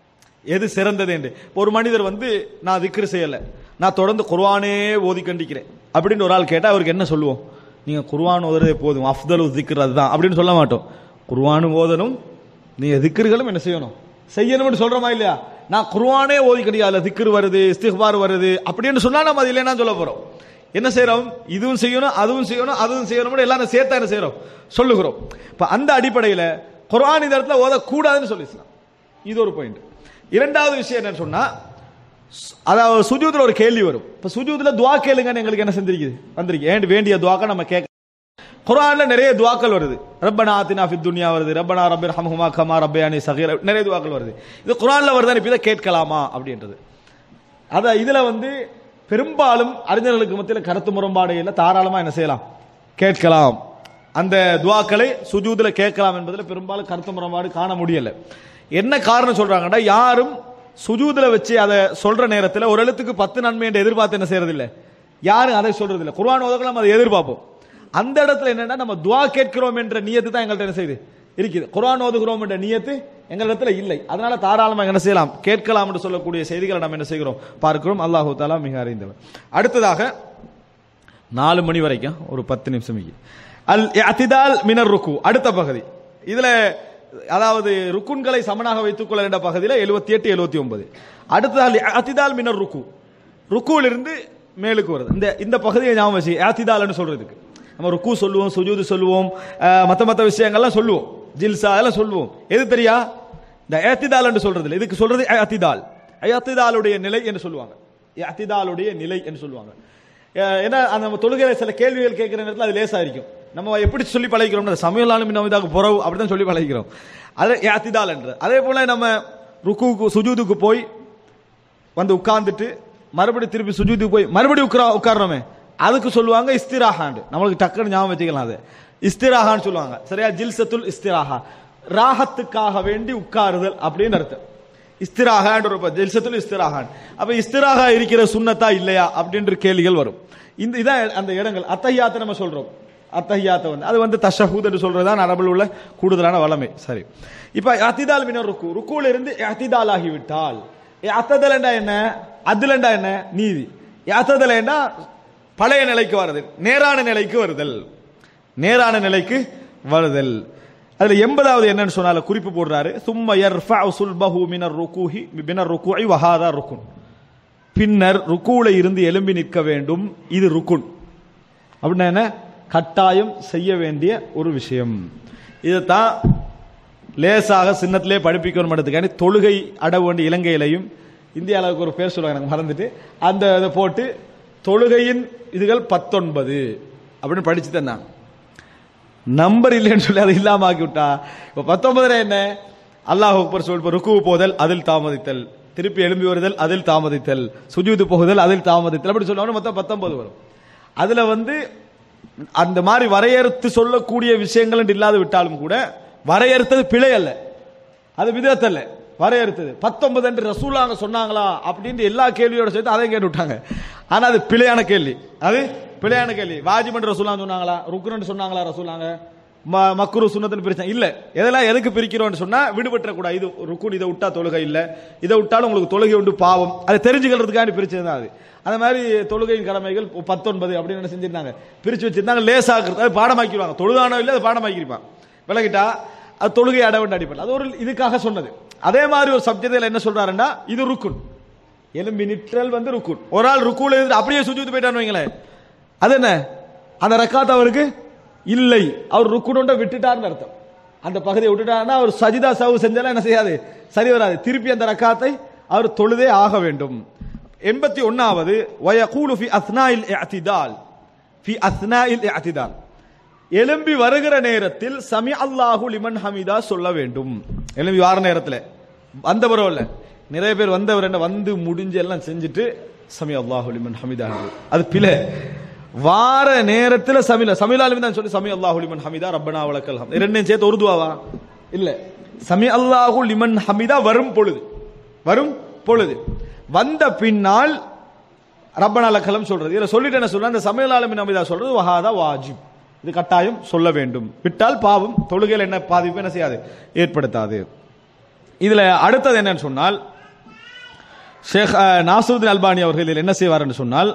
எது சிறந்தது என்று இப்ப ஒரு மனிதர் வந்து நான் திக்ரு செய்யல நான் தொடர்ந்து குர்ஆனே ஓதி கண்டிக்கிறேன் அப்படின்னு ஒரு ஆள் கேட்டா அவருக்கு என்ன சொல்லுவோம் நீங்க குர்ஆன் ஓதுறதே போதும் அஃதலு திக்ர் அதுதான் அப்படின்னு சொல்ல மாட்டோம் குர்ஆனும் ஓதணும் நீங்க திக்ருகளும் என்ன செய்யணும் செய்யணும்னு சொல்றோமா இல்லையா நான் குர்ஆனே ஓதி கண்டிக்க அதுல திக்ர் வருது இஸ்திக்பார் வருது அப்படின்னு சொன்னா நம்ம அது இல்லைன்னா சொல்ல போறோம் என்ன செய்றோம் இதுவும் செய்யணும் அதுவும் செய்யணும் அதுவும் செய்யணும் எல்லாரும் சேர்த்தா என்ன செய்றோம் சொல்லுகிறோம் இப்ப அந்த அடிப்படையில குர்ஆன் இந்த இடத்துல ஓதக்கூடாதுன்னு சொல்லிக்கலாம் இது ஒரு பாயிண்ட் இரண்டாவது விஷயம் என்னன்னு சொன்னா சு- அதாவது சுஜூதுல ஒரு கேள்வி வரும் இப்ப சுஜூதுல துவா கேளுங்கன்னு எங்களுக்கு என்ன செஞ்சிருக்குது வந்திருக்கு ஏன் வேண்டிய துவாக்க நம்ம கேட்க குர்ஆன்ல நிறைய துவாக்கள் வருது ரப்பனா ஆத்தினா ஃபித் துன்யா வருது ரப்பனா ரப்பிர் ஹம்ஹுமா கமா ரப்பயானி சகீர நிறைய துவாக்கள் வருது இது குர்ஆன்ல வருதா இப்ப இதை கேட்கலாமா அப்படின்றது அத இதுல வந்து பெரும்பாலும் அறிஞர்களுக்கு மத்தியில் கருத்து முரண்பாடு இல்லை தாராளமா என்ன செய்யலாம் கேட்கலாம் அந்த துவாக்களை சுஜூதுல கேட்கலாம் என்பதில் பெரும்பாலும் கருத்து முரண்பாடு காண முடியல என்ன காரணம் சொல்றாங்கன்னா யாரும் சுஜூதுல வச்சு அதை சொல்ற நேரத்தில் ஒரு எழுத்துக்கு பத்து நன்மை என்று எதிர்பார்த்து என்ன செய்யறது இல்ல யாரும் அதை சொல்றது இல்ல குர்ஆன் ஓதக்கலாம் அதை எதிர்பார்ப்போம் அந்த இடத்துல என்னன்னா நம்ம துவா கேட்கிறோம் என்ற நியத்து தான் எங்கள்கிட்ட என்ன செய்யுது இருக்குது குர்ஆன் ஓதுகிறோம் என்ற நியத்து எங்களிடத்துல இல்லை அதனால தாராளமாக என்ன செய்யலாம் கேட்கலாம் என்று சொல்லக்கூடிய செய்திகளை நம்ம என்ன செய்கிறோம் பார்க்கிறோம் அல்லாஹு தாலா மிக அறிந்தவர் அடுத்ததாக நாலு மணி வரைக்கும் ஒரு பத்து நிமிஷம் இருக்கு. அல் அத்திதால் மினர் ருக்கு அடுத்த பகுதி இதுல அதாவது ருக்குன்களை சமனாக வைத்துக் கொள்ள என்ற பகுதியில் எழுபத்தி எட்டு எழுபத்தி ஒன்பது அடுத்ததால் அத்திதால் மினர் ருக்கு ருக்குவிலிருந்து மேலுக்கு வருது இந்த இந்த பகுதியை ஞாபகம் வச்சு ஆத்திதால்னு சொல்றதுக்கு நம்ம ருக்கு சொல்லுவோம் சுஜூது சொல்லுவோம் அஹ், மத்த மத்த விஷயங்கள்லாம் சொல்லுவோம் ஜில்சா அதெல்லாம் சொல்லுவோம் எது தெரியா இந்த ஏத்திதால் என்று சொல்றது இல்லை. இதுக்கு சொல்றது அத்திதால் அத்திதாலுடைய நிலை என்று சொல்லுவாங்க அத்திதாலுடைய நிலை என்று சொல்லுவாங்க அஹ் ஏன்னா அந்த நம்ம தொழுகையில சில கேள்விகள் கேட்கிற நேரத்தில் அது லேசா இருக்கும் நம்ம எப்படி சொல்லி பழகிறோம் சமையல் ஆளும் நம்ம புறவு அப்படிதான் சொல்லி பழகிறோம் அது அத்திதால் என்று அதே போல நம்ம ருக்குவுக்கு சுஜூதுக்கு போய் வந்து உட்கார்ந்துட்டு மறுபடியும் திருப்பி சுஜூதுக்கு போய் மறுபடியும் உட்கா உட்காரணுமே அதுக்கு சொல்லுவாங்க இஸ்திராஹாண்டு நம்மளுக்கு டக்குன்னு ஞாபகம் வச்சுக்கலாம் அது இஸ்திராஹான்னு சொல்லுவாங்க சரியா ஜில்சத்துல் இஸ்திராஹா ராகத்துக்காக வேண்டி உட்காருதல் அப்படின்னு அர்த்தம் இஸ்திராகான் ஒரு ஜெல்சத்துல் இஸ்திராகான் அப்ப இஸ்திராகா இருக்கிற சுன்னத்தா இல்லையா அப்படின்ற கேள்விகள் வரும் இந்த இதான் அந்த இடங்கள் அத்தஹியாத்தை நம்ம சொல்றோம் அத்தஹியாத்தை வந்து அது வந்து தஷஹூத் என்று சொல்றதுதான் அரபில் உள்ள கூடுதலான வளமை சரி இப்ப அத்திதால் மினர் ருக்கு ருக்குல இருந்து அத்திதால் ஆகிவிட்டால் அத்ததலண்டா என்ன அதுலண்டா என்ன நீதி அத்ததலண்டா பழைய நிலைக்கு வருதல் நேரான நிலைக்கு வருதல் நேரான நிலைக்கு வருதல் அதுல எண்பதாவது என்னன்னு சொன்னால குறிப்பு போடுறாரு சும்ம யர்ஃபஅு சுல்பஹு மினர் ருகூஹி மினர் ருகூஇ வஹாதா ருக்குன் பின்னர் ருக்கூல இருந்து எழும்பி நிற்க வேண்டும் இது ருக்குன் அப்படின்னா என்ன கட்டாயம் செய்ய வேண்டிய ஒரு விஷயம் இதைத்தான் லேசாக சின்னத்திலே படிப்பிக்கணும் எடுத்துக்காண்டி தொழுகை அட வேண்டிய இலங்கையிலையும் இந்தியாவுக்கு ஒரு பேர் சொல்லுவாங்க எனக்கு மறந்துட்டு அந்த இதை போட்டு தொழுகையின் இதுகள் பத்தொன்பது அப்படின்னு படிச்சு தந்தாங்க நம்பர் இல்லைன்னு சொல்லி அதை இல்லாம ஆக்கி விட்டா இப்ப பத்தொன்பதுல என்ன அல்லாஹ் அக்பர் சொல் இப்ப ருக்கு போதல் அதில் தாமதித்தல் திருப்பி எழும்பி வருதல் அதில் தாமதித்தல் சுஜூது போகுதல் அதில் தாமதித்தல் அப்படி சொல்லுவாங்க மொத்தம் பத்தொன்பது வரும் அதுல வந்து அந்த மாதிரி வரையறுத்து சொல்லக்கூடிய விஷயங்கள் என்று இல்லாது விட்டாலும் கூட வரையறுத்தது பிழை அல்ல அது விதத்தல்ல வரையறுத்தது பத்தொன்பது என்று ரசூலாங்க சொன்னாங்களா அப்படின்ட்டு எல்லா கேள்வியோட சேர்த்து அதையும் கேட்டு விட்டாங்க ஆனா அது பிழையான கேள்வி அது பிழையான கேள்வி வாஜிப் என்று ரசூலா சொன்னாங்களா ருக்குன்னு சொன்னாங்களா ரசூலாங்க ம- மக்குரு சுன்னத்துன்னு பிரிச்சாங்க இல்ல எதெல்லாம் எதுக்கு பிரிக்கிறோம்னு சொன்னா விடுபட்ட கூடாது இது ருக்குன் இதை விட்டா தொழுகை இல்ல இதை விட்டாலும் உங்களுக்கு தொழுகை உண்டு பாவம் அதை தெரிஞ்சுக்கிறதுக்காண்டி பிரிச்சது தான் அது அந்த மாதிரி தொழுகையின் கடமைகள் பத்தொன்பது அப்படின்னு என்ன செஞ்சிருந்தாங்க பிரிச்சு வச்சிருந்தாங்க லேசாக்குறது அது பாடமாக்கிடுவாங்க தொழுதானோ இல்லை அது பாடமாக்கிருப்பான் விலகிட்டா அது தொழுகை அட வேண்டிய அடிப்படை அது ஒரு இதுக்காக சொன்னது அதே மாதிரி ஒரு சப்ஜெக்டில் என்ன சொல்றாருன்னா இது ருக்குன் எலும்பி நிற்றல் வந்து ருக்குன் ஒரு ஆள் ருக்குல இருந்து அப்படியே சுஜூத்து போயிட்டான்னு வைங்களேன் அது என்ன அந்த ரக்காத் அவருக்கு இல்லை அவர் ருக்குனோட விட்டுட்டார்னு அர்த்தம் அந்த பகுதியை விட்டுட்டாருன்னா அவர் சஜிதா சவு செஞ்சாலும் என்ன செய்யாது சரி வராது திருப்பி அந்த ரக்காத்தை அவர் தொழுதே ஆக வேண்டும் எண்பத்தி ஒன்னாவது வயகூலு ஃபி அஸ்னாயில் இஅ்திதால் ஃபி அஸ்னாயில் இஅ்திதால் எழும்பி வருகிற நேரத்தில் சமி அல்லாஹு லிமன் ஹமிதா சொல்ல வேண்டும் எழும்பி வார நேரத்தில் வந்தவரோ இல்ல நிறைய பேர் வந்தவர் என்ன வந்து முடிஞ்சு எல்லாம் செஞ்சுட்டு சமி அல்லாஹு லிமன் ஹமிதா அது பிழை வார நேரத்தில் சமில சமிலாலுமே தான் சொல்லி சமி அல்லாஹு லிமன் ஹமிதா ரப்பனா வலக்கல் ஹம் ரெண்டையும் சேர்த்து உருதுவாவா இல்ல சமி அல்லாஹு லிமன் ஹமிதா வரும் பொழுது வரும் பொழுது வந்த பின்னால் ரப்பனா லக்கலம் சொல்றது இதுல சொல்லிட்டு என்ன சொல்ற அந்த சமையலாளமின் அமிதா சொல்றது வஹாதா வாஜிப் இது கட்டாயம் சொல்ல வேண்டும் விட்டால் பாவம் தொழுகையில் என்ன பாதிப்பு என்ன செய்யாது ஏற்படுத்தாது இதுல அடுத்தது என்னன்னு சொன்னால் ஷேக் அஹ், நாசருதீன் அல்பானி அவர்கள் இதில் என்ன செய்வார் என்று சொன்னால்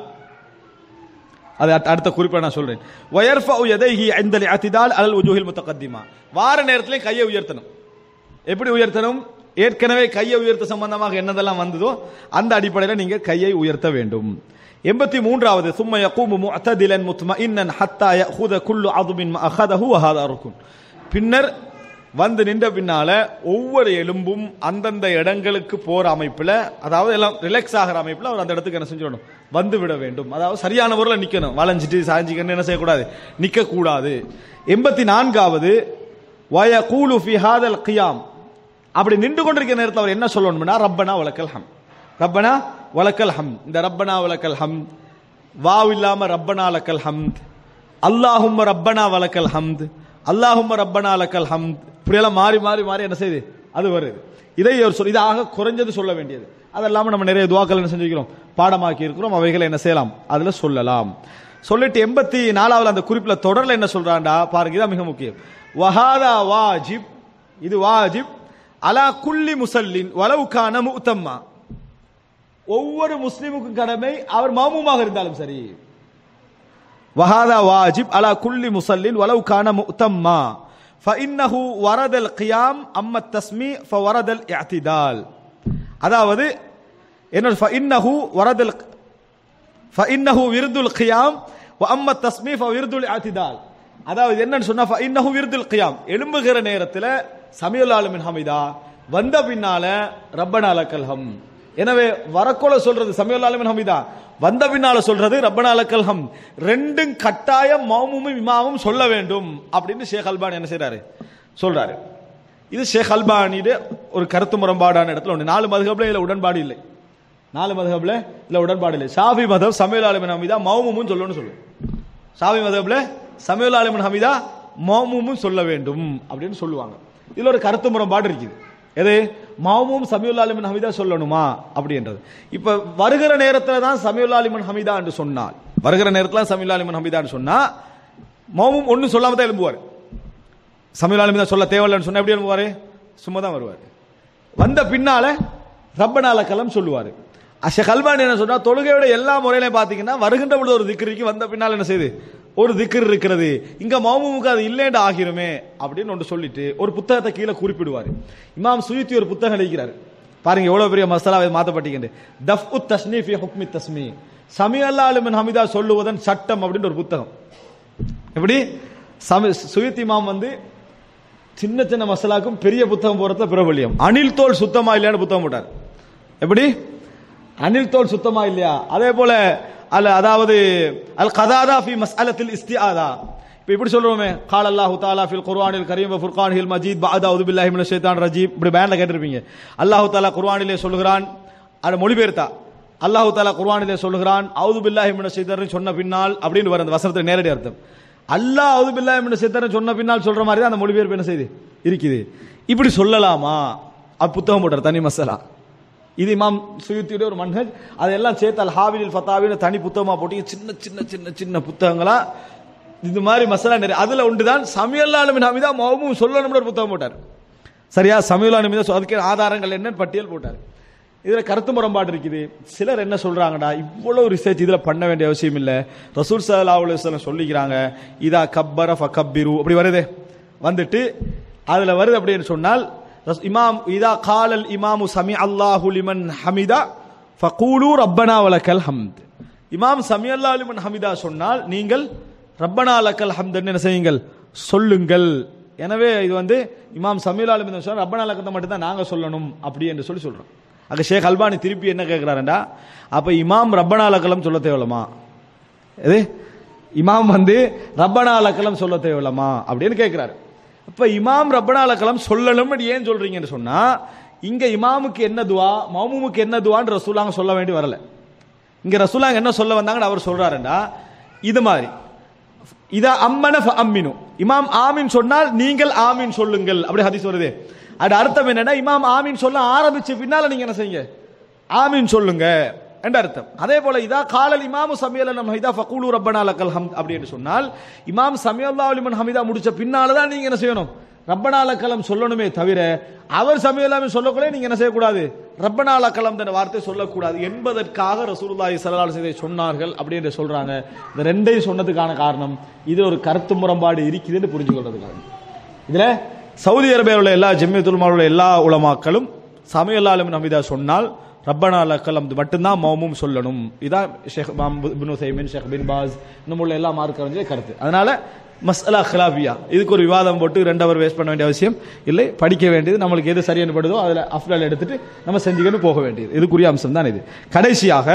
அது அடுத்த- அடுத்த குறிப்பை நான் சொல்றேன் வயர்ஃபா யதைஹி இந்த அத்திதால் அலல் உஜூஹில் முத்தகத்திமா வார நேரத்திலே கையை உயர்த்தணும் எப்படி உயர்த்தணும் ஏற்கனவே கையை உயர்த்த சம்பந்தமாக என்னதெல்லாம் வந்ததோ அந்த அடிப்படையில் நீங்க கையை உயர்த்த வேண்டும் எண்பத்தி மூன்றாவது சும்ம யகூமு முஅ்ததிலன் முத்மஇன்னன் ஹத்தா யஅஹுத குல்லு அதுமின் மா அஹதஹு வ ஹாதா ருக்குன் பின்னர் வந்து நின்ற பின்னால ஒவ்வொரு எலும்பும் அந்தந்த இடங்களுக்கு போற அமைப்புல அதாவது எல்லாம் ரிலாக்ஸ் ஆகிற அமைப்புல அவர் அந்த இடத்துக்கு என்ன செஞ்சிடணும் வந்து விட வேண்டும் அதாவது சரியான முறையில் நிக்கணும் வளைஞ்சிட்டு சாஞ்சிக்கன்னு என்ன செய்யக்கூடாது நிக்க கூடாது எண்பத்தி நான்காவது வய கூலு ஃபி ஹாதல் கியாம் அப்படி நின்று கொண்டிருக்கிற நேரத்தில் அவர் என்ன சொல்லணும்னா ரப்பனா வலக்கல் ஹம் ரப்பனா வலக்கல் ஹம் இந்த ரப்பனா வலக்கல் ஹம் வாவ் இல்லாம ரப்பனா லக்கல் ஹம்த் அல்லாஹும்ம ரப்பனா வலக்கல் ஹம்த் அல்லாஹும்ம ரப்பனா லக்கல் ஹம்த் இப்படியெல்லாம் மாறி மாறி மாறி என்ன செய்யுது அது வருது இதை ஒரு சொல் இதாக குறைஞ்சது சொல்ல வேண்டியது அதெல்லாம நம்ம நிறைய துவாக்கள் என்ன செஞ்சுக்கிறோம் பாடமாக்கி இருக்கிறோம் அவைகளை என்ன செய்யலாம் அதுல சொல்லலாம் சொல்லிட்டு எண்பத்தி நாலாவது அந்த குறிப்பில் தொடர்ல என்ன சொல்றான்டா பாருங்க இதான் மிக முக்கியம் வஹாதா வாஜிப் இது வாஜிப் அலா குல்லி முசல்லின் வலவுக்கான முத்தம்மா ஒவ்வொரு முஸ்லிமுக்கும் கடமை அவர் மாமூமாக இருந்தாலும் சரி வஹாதா வாஜிப் அலா குல்லி முசல்லின் வலவு கான முத்தம்மா فإنه ورد القيام أما التسميع فورد الاعتدال அதாவது என்ன فإنه ورد ال فإنه ورد القيام وأما التسميع فورد الاعتدال அதாவது என்னன்னு சொன்னா فإنه ورد القيام எழும்புகிற நேரத்தில் சமியுல் ஆலமின் ஹமிதா வந்த பின்னால ரப்பனா லக்கல் ஹம் எனவே வரக்கோல சொல்றது சமயல்லாலுமின் ஹமிதா வந்த பின்னால சொல்றது ரப்பனா லக்கல் ஹம் ரெண்டும் கட்டாயம் மௌமுமும் இமாமும் சொல்ல வேண்டும் அப்படின்னு ஷேக் அல்பானி என்ன செய்றாரு சொல்றாரு இது ஷேக் அல்பானிയുടെ ஒரு கருத்து முரண்பாடான இடத்துல ஒன்று நாலு மதுகப்ல இதுல உடன்பாடு இல்லை நாலு மதுகப்ல இதுல உடன்பாடு இல்லை ஷாஃபி மதம் சமயலாலுமின் ஹமிதா மௌமுமும் சொல்லணும்னு சொல்லு ஷாஃபி மதப்ல சமயலாலுமின் ஹமிதா மௌமுமும் சொல்ல வேண்டும் அப்படின்னு சொல்லுவாங்க இதுல ஒரு கருத்து முரண்பாடு இருக்குது எது மௌமும் சமியுல்லாலிமன் ஹமிதா சொல்லணுமா அப்படின்றது இப்ப வருகிற நேரத்துல தான் சமியுல்லாலிமன் ஹமிதா என்று சொன்னால் வருகிற நேரத்துல சமியுல்லாலிமன் ஹமிதான்னு சொன்னா மௌமும் ஒன்னும் சொல்லாம தான் எழும்புவார் சமியுல்லாலிமன் சொல்ல தேவையில்லைன்னு சொன்னா எப்படி எழும்புவாரு சும்மா தான் வருவார் வந்த பின்னால ரப்பனால கலம் சொல்லுவாரு அஷ கல்வான் என்ன சொன்னா தொழுகையோட எல்லா முறையிலையும் பாத்தீங்கன்னா வருகின்ற பொழுது ஒரு திக்ருக்கு வந்த பின்னால் என்ன செய்யுது ஒரு திக்ர் இருக்கிறது இங்க மௌமுமுக்கு அது இல்லேண்டு ஆகிருமே அப்படின்னு ஒன்று சொல்லிட்டு ஒரு புத்தகத்தை கீழே குறிப்பிடுவார் இமாம் சுயுத்தி ஒரு புத்தகம் எழுதிக்கிறார் பாருங்க எவ்வளவு பெரிய மசாலா மாத்தப்பட்டீங்க தஃப் உத் தஸ்னீஃபி ஹுக்மி தஸ்மி சமி அல்லாலுமின் ஹமிதா சொல்லுவதன் சட்டம் அப்படின்னு ஒரு புத்தகம் எப்படி சமி சுயுத்தி இமாம் வந்து சின்ன சின்ன மசாலாக்கும் பெரிய புத்தகம் போறதுல பிரபல்யம் அணில் தோல் சுத்தமா இல்லையான்னு புத்தகம் போட்டார் எப்படி அணில் தோல் சுத்தமா இல்லையா அதே போல அல்ல அதாவது அல் கதாதா ஃபி மஸ்அலத்தில் இஸ்திஆதா இப்போ இப்படி சொல்றோமே கால் அல்லாஹு தாலா ஃபில் குர்ஆனில் கரீம் வ ஃபுர்கானில் மஜீத் பஅதா உது பில்லாஹி மினஷ் ஷைத்தானிர் ரஜீம் இப்படி பேன்ல கேட்டிருப்பீங்க அல்லாஹு தாலா குர்ஆனிலே சொல்லுகிறான் அது மொழிபெயர்த்தா அல்லாஹு தாலா குர்ஆனிலே சொல்லுகிறான் அவுது பில்லாஹி மினஷ் ஷைத்தானிர் சொன்ன பின்னால் அப்படின்னு வர அந்த வசனத்துக்கு நேரடி அர்த்தம் அல்லாஹ் அவுது பில்லாஹி மினஷ் ஷைத்தானிர் சொன்ன பின்னால் சொல்ற மாதிரி தான் அந்த மொழிபெயர்ப்பு என்ன செய்யுது இருக்குது இப்படி சொல்லலாமா அது புத்தகம் போட்டார் தனி மசாலா இது இமாம் சுயுத்தியுடைய ஒரு மன்ஹஜ் அதெல்லாம் சேர்த்து அல் ஹாவிலில் ஃபத்தாவின்னு தனி புத்தகமா போட்டு சின்ன சின்ன சின்ன சின்ன புத்தகங்களா இது மாதிரி மசாலா நிறைய அதுல ஒன்றுதான் சமையல்லாலும் ஹமிதா மௌமும் சொல்லணும்னு ஒரு புத்தகம் போட்டார் சரியா சமையலாலும் மீதா அதுக்கு ஆதாரங்கள் என்னன்னு பட்டியல் போட்டார் இதுல கருத்து முரண்பாடு இருக்குது சிலர் என்ன சொல்றாங்கடா இவ்வளவு ரிசர்ச் இதுல பண்ண வேண்டிய அவசியம் இல்ல ரசூல் சல்லா அலுவலம் சொல்லிக்கிறாங்க இதா கப்பர ஃபகப்பிரு அப்படி வருதே வந்துட்டு அதுல வருது அப்படின்னு சொன்னால் ரஸ்- இமாம் இதா காலல் இமாமு சமி அல்லாஹு லிமன் ஹமிதா ஃபகூலு ரப்பனா வலக்கல் ஹம்த் இமாம் சமி அல்லா லிமன் ஹமிதா சொன்னால் நீங்கள் ரப்பனா லக்கல் ஹம்தன்னு என்ன செய்யுங்கள் சொல்லுங்கள் எனவே இது வந்து இமாம் சமீல் ஆலிமின் சொன்னா ரப்பனா லக்கத்தை மட்டும் தான் நாங்க சொல்லணும் அப்படி என்று சொல்லி சொல்றோம் அங்க ஷேக் அல்பானி திருப்பி என்ன கேட்கிறாருண்டா அப்ப இமாம் ரப்பனா லக்கலம் சொல்ல தேவையில்லமா எது இமாம் வந்து ரப்பனா லக்கலம் சொல்ல தேவையில்லமா அப்படின்னு கேட்கிறாரு அப்ப இமாம் ரப்பனா லக்கலம் சொல்லணும் ஏன் சொல்றீங்கன்னு சொன்னா இங்க இமாமுக்கு என்ன துவா மௌமுமுக்கு என்ன துவான்னு ரசூலாங்க சொல்ல வேண்டி வரல இங்க ரசூலாங்க என்ன சொல்ல வந்தாங்கன்னு அவர் சொல்றாருண்டா இது மாதிரி இதா அம்மன ஃப அம்மினு இமாம் ஆமீன் சொன்னால் நீங்கள் ஆமீன் சொல்லுங்கள் அப்படி ஹதீஸ் வருது அது அர்த்தம் என்னன்னா இமாம் ஆமீன் சொல்ல ஆரம்பிச்ச பின்னால நீங்க என்ன செய்யுங்க ஆமீன் சொல்லுங்க என்ற அர்த்தம் அதே போல இதா காலல் இமாமு சமியல் நம்ம இதா ஃபகூலு ரப்பனா லக்கல் ஹம் அப்படின்னு சொன்னால் இமாம் சமியல்லா அலிமன் ஹமிதா முடிச்ச பின்னால தான் நீங்க என்ன செய்யணும் ரப்பனா லக்கலம் சொல்லணுமே தவிர அவர் சமயலாமே சொல்லக்கூட நீங்க என்ன செய்யக்கூடாது ரப்பனா லக்கலம் என்ற வார்த்தை சொல்லக்கூடாது என்பதற்காக ரசூலுல்லாஹி ஸல்லல்லாஹு அலைஹி வஸல்லம் சொன்னார்கள் அப்படின்னு சொல்றாங்க இந்த ரெண்டையும் சொன்னதுக்கான காரணம் இது ஒரு கருத்து முரண்பாடு இருக்குதுன்னு புரிஞ்சு கொள்றதுக்காக இதுல சவுதி அரேபியாவில் உள்ள எல்லா ஜெம்மியத்துல் உள்ள எல்லா உலமாக்களும் சமயல்லாலும் நம்பிதா சொன்னால் ரப்பனா லக்கலம் மட்டும்தான் மௌமும் சொல்லணும் இதான் ஷேக் இமாம் இப்னு சைமின் ஷேக் பின் பாஸ் இன்னும் உள்ள எல்லா மார்க்கறிஞர்களே கருத்து அதனால மஸ்அலா ஹிலாபியா இதுக்கு ஒரு விவாதம் போட்டு ரெண்டு அவர் வேஸ்ட் பண்ண வேண்டிய அவசியம் இல்லை படிக்க வேண்டியது நம்மளுக்கு எது சரியான படுதோ அதில் அஃப்லால் எடுத்துட்டு நம்ம செஞ்சுக்கணும் போக வேண்டியது இதுக்குரிய அம்சம் தான் இது கடைசியாக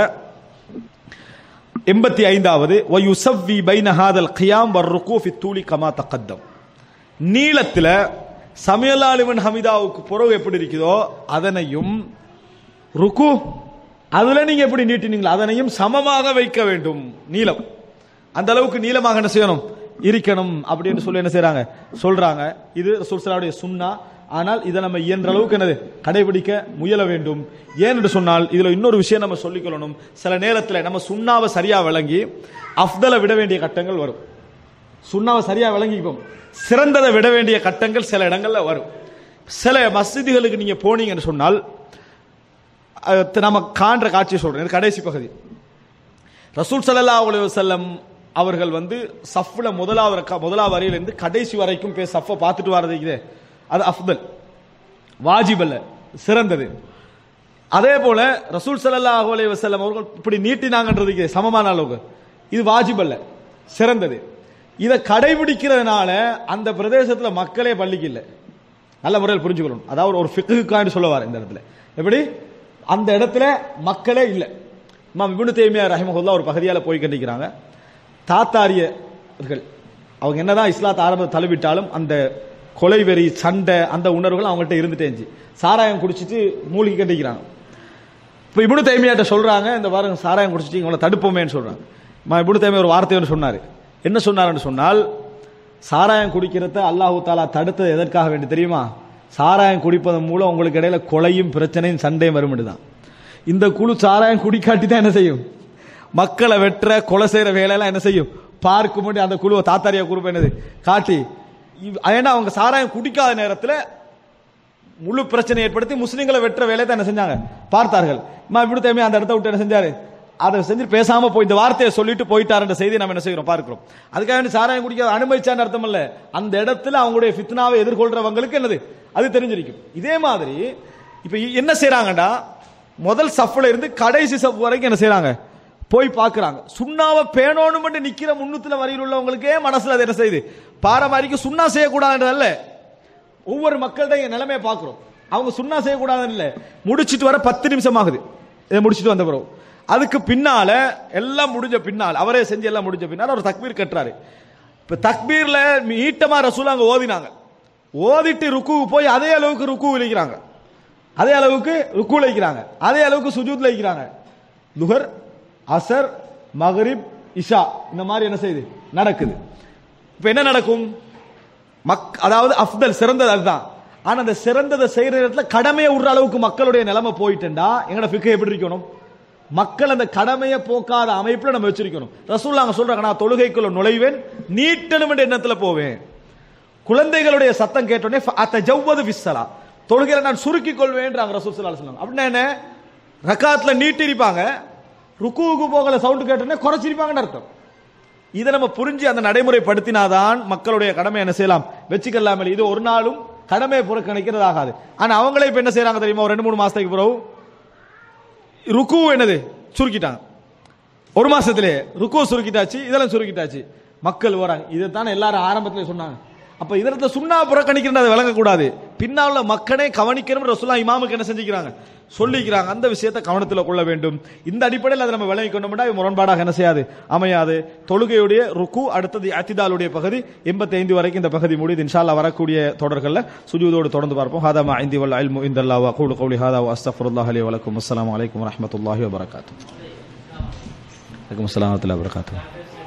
எண்பத்தி ஐந்தாவது வயுசவ்வி பைன ஹாதல் கியாம் வர் ருக்கு ஃபி தூலி கமா தக்கத்தம் நீளத்துல சமையலாளிவன் ஹமிதாவுக்கு புறவு எப்படி இருக்குதோ அதனையும் ருக்கு அதுல நீங்க எப்படி நீட்டினீங்களோ அதனையும் சமமாக வைக்க வேண்டும் நீளம் அந்த அளவுக்கு நீளமாக என்ன செய்யணும் இருக்கணும் அப்படின்னு சொல்லி என்ன செய்றாங்க சொல்றாங்க இது சுல்சலாவுடைய சுன்னா ஆனால் இதை நம்ம இயன்ற அளவுக்கு என்னது கடைபிடிக்க முயல வேண்டும் ஏன் என்று சொன்னால் இதுல இன்னொரு விஷயம் நம்ம சொல்லிக்கொள்ளணும் சில நேரத்தில் நம்ம சுண்ணாவை சரியா விளங்கி அஃப்தலை விட வேண்டிய கட்டங்கள் வரும் சுண்ணாவை சரியா விளங்கிப்போம் சிறந்ததை விட வேண்டிய கட்டங்கள் சில இடங்கள்ல வரும் சில மஸ்ஜிதுகளுக்கு நீங்க போனீங்கன்னு சொன்னால் அது நம்ம காண்ற காட்சியை சொல்றேன் இது கடைசி பகுதி ரசூல் ஸல்லல்லாஹு அலைஹி வஸல்லம் அவர்கள் வந்து சஃப்ல முதலாவது ரக்கா- முதலாவது வரையிலிருந்து கடைசி வரைக்கும் போய் சஃப்பை பார்த்துட்டு வர்றது இருக்குதே, அது அஃதல் வாஜிப் அல்ல சிறந்தது அதே போல ரசூல் ஸல்லல்லாஹு அலைஹி வஸல்லம் அவர்கள் இப்படி நீட்டினாங்கன்றதுக்கு சமமான அளவுக்கு இது வாஜிப் அல்ல சிறந்தது இதை கடைபிடிக்கிறதுனால அந்த பிரதேசத்துல மக்களே பள்ளிக்கு இல்லை நல்ல முறையில் புரிஞ்சுக்கணும் அதாவது ஒரு ஃபிக்குக்கான்னு சொல்லுவார் இந்த இடத்துல எப்படி அந்த இடத்துல மக்களே இல்லை இமாம் இப்னு தேமியா ரஹிமஹுல்லா ஒரு பகுதியால போய் கண்டிக்கிறாங்க தாத்தாரியர்கள் அவங்க என்னதான் இஸ்லாத்தை ஆரம்பத்தை தழுவிட்டாலும் அந்த கொலை வெறி சண்டை அந்த உணர்வுகள் அவங்கள்ட்ட இருந்துட்டே இருந்துச்சு சாராயம் குடிச்சிட்டு மூழ்கி கண்டிக்கிறாங்க இப்போ இப்னு தைமியாட்ட சொல்றாங்க இந்த பாருங்க சாராயம் குடிச்சிட்டு இவங்களை தடுப்போமேன்னு சொல்றாங்க இமாம் இப்னு தைமியா ஒரு வார்த்தை ஒன்று சொன்னார் என்ன சொன்னாருன்னு சொன்னால் சாராயம் குடிக்கிறத அல்லாஹு தாலா தடுத்தது எதற்காக வேண்டி தெரியுமா சாராயம் குடிப்பதன் மூலம் உங்களுக்கு இடையில கொலையும் பிரச்சனையும் சண்டையும் வரும்னு தான் இந்த குழு சாராயம் குடிக்காட்டி தான் என்ன செய்யும் மக்களை வெட்டுற கொலை செய்யற வேலையெல்லாம் என்ன செய்யும் பார்க்க முடியும் அந்த குழுவை தாத்தாரியா குரூப் என்னது காட்டி இவ்- ஏன்னா அவங்க சாராயம் குடிக்காத நேரத்தில் முழு பிரச்சனை ஏற்படுத்தி முஸ்லிம்களை வெட்டுற வேலையை தான் என்ன செஞ்சாங்க பார்த்தார்கள் இம்மா இப்படி தேவையா அந்த இடத்த விட்டு என்ன செஞ்சாரு அதை செஞ்சு பேசாம போய் இந்த வார்த்தையை சொல்லிட்டு போயிட்டாருன்ற செய்தியை நம்ம என்ன செய்கிறோம் பார்க்கிறோம் அதுக்காக வேண்டி சாராயம் குடிக்க அனுமதிச்சான்னு அர்த்தம் இல்ல அந்த இடத்துல அவங்களுடைய ஃபித்னாவை எதிர்கொள்றவங்களுக்கு என்னது அது தெரிஞ்சிருக்கும் இதே மாதிரி இப்ப என்ன செய்றாங்கடா முதல் சஃப்ல இருந்து கடைசி சஃப் வரைக்கும் என்ன செய்றாங்க போய் பார்க்கறாங்க சுண்ணாவை பேணோன்னு மட்டும் நிக்கிற முன்னூத்துல வரையில் உள்ளவங்களுக்கே மனசுல அது என்ன செய்யுது பாரம்பரிக்கு சுண்ணா செய்யக்கூடாதுன்றதல்ல ஒவ்வொரு மக்கள்கிட்ட நிலைமையை பார்க்கிறோம் அவங்க சுண்ணா செய்யக்கூடாதுன்னு இல்லை முடிச்சிட்டு வர பத்து நிமிஷம் ஆகுது இதை முடிச்சிட்டு வந்த பிறகு அதுக்கு பின்னால எல்லாம் முடிஞ்ச பின்னால் அவரே செஞ்சு எல்லாம் முடிஞ்ச பின்னால் அவர் தக்பீர் கட்டுறாரு இப்ப தக்பீர்ல நீட்டமா ரசூல் அங்க ஓதினாங்க ஓதிட்டு ருக்குவுக்கு போய் அதே அளவுக்கு ருக்கு இழைக்கிறாங்க அதே அளவுக்கு ருக்கு வைக்கிறாங்க அதே அளவுக்கு சுஜூத்ல வைக்கிறாங்க துஹர் அசர் மகரிப் இஷா இந்த மாதிரி என்ன செய்யுது நடக்குது இப்ப என்ன நடக்கும் மக் அதாவது அஃப்தல் சிறந்தது அதுதான் ஆனா அந்த சிறந்ததை செய்யற இடத்துல கடமையை விடுற அளவுக்கு மக்களுடைய நிலைமை போயிட்டுண்டா எங்கட ஃபிக்கு எப்படி இருக்கணும் மக்கள் அந்த கடமையை போக்காத அமைப்புல நம்ம வச்சிருக்கணும் ரசூல் அங்க சொல்றாங்க நான் தொழுகைக்குள்ள நுழைவேன் நீட்டணும் என்ற எண்ணத்துல போவேன் குழந்தைகளுடைய சத்தம் கேட்டோடனே அத்த ஜவ்வது விஸ்ஸலா தொழுகையில நான் சுருக்கிக் கொள்வேன்றாங்க ரசூல் ஸல்லல்லாஹு அலைஹி வஸல்லம் அப்படின்னா என்ன ரக்காத்துல நீட்டிருப்பாங்க ருக்குவுக்கு போகல சவுண்ட் கேட்டோடனே குறைச்சிருப்பாங்கன்னு அர்த்தம் இதை நம்ம புரிஞ்சு அந்த நடைமுறைப்படுத்தினாதான் மக்களுடைய கடமை என்ன செய்யலாம் வச்சுக்கலாமல் இது ஒரு நாளும் கடமையை புறக்கணிக்கிறது ஆகாது ஆனா அவங்களே இப்ப என்ன செய்யறாங்க தெரியுமா ஒரு ரெண்டு மூணு மாசத்துக்கு பிறகு ருக்கு என்னது சுருக்கிட்டாங்க ஒரு மாசத்திலே ருக்கு சுருக்கிட்டாச்சு இதெல்லாம் சுருக்கிட்டாச்சு மக்கள் வராங்க இதைத்தானே எல்லாரும் ஆரம்பத்திலே சொன்னாங்க அப்ப இதற்கு சுண்ணா புறக்கணிக்கிறது அதை விளங்கக்கூடாது பின்னால மக்களை கவனிக்கணும் ரசூலா இமாமுக்கு என்ன செஞ்சுக்கிறாங்க சொல்லிக்கிறாங்க அந்த விஷயத்தை கவனத்தில் கொள்ள வேண்டும் இந்த அடிப்படையில் அதை நம்ம விளங்கி கொண்டோம்னா இது முரண்பாடாக என்ன செய்யாது அமையாது தொழுகையுடைய ருக்கு அடுத்தது அத்திதாலுடைய பகுதி எண்பத்தி ஐந்து வரைக்கும் இந்த பகுதி முடியுது இன்ஷால்லா வரக்கூடிய தொடர்களில் சுஜூதோடு தொடர்ந்து பார்ப்போம் ஹாதா ஐந்தி வல் அல்மு இந்தல்லா வகூல் கௌலி ஹாதா அஸ்தஃபருல்லாஹ் அலி வலக்கும் அஸ்ஸலாமு அலைக்கும் வரஹ்மத்துல்லாஹி வபரகாத்து வலைக்கும் அஸ்ஸலாம் வரஹ்மத்துல்லாஹி வபரகாத்து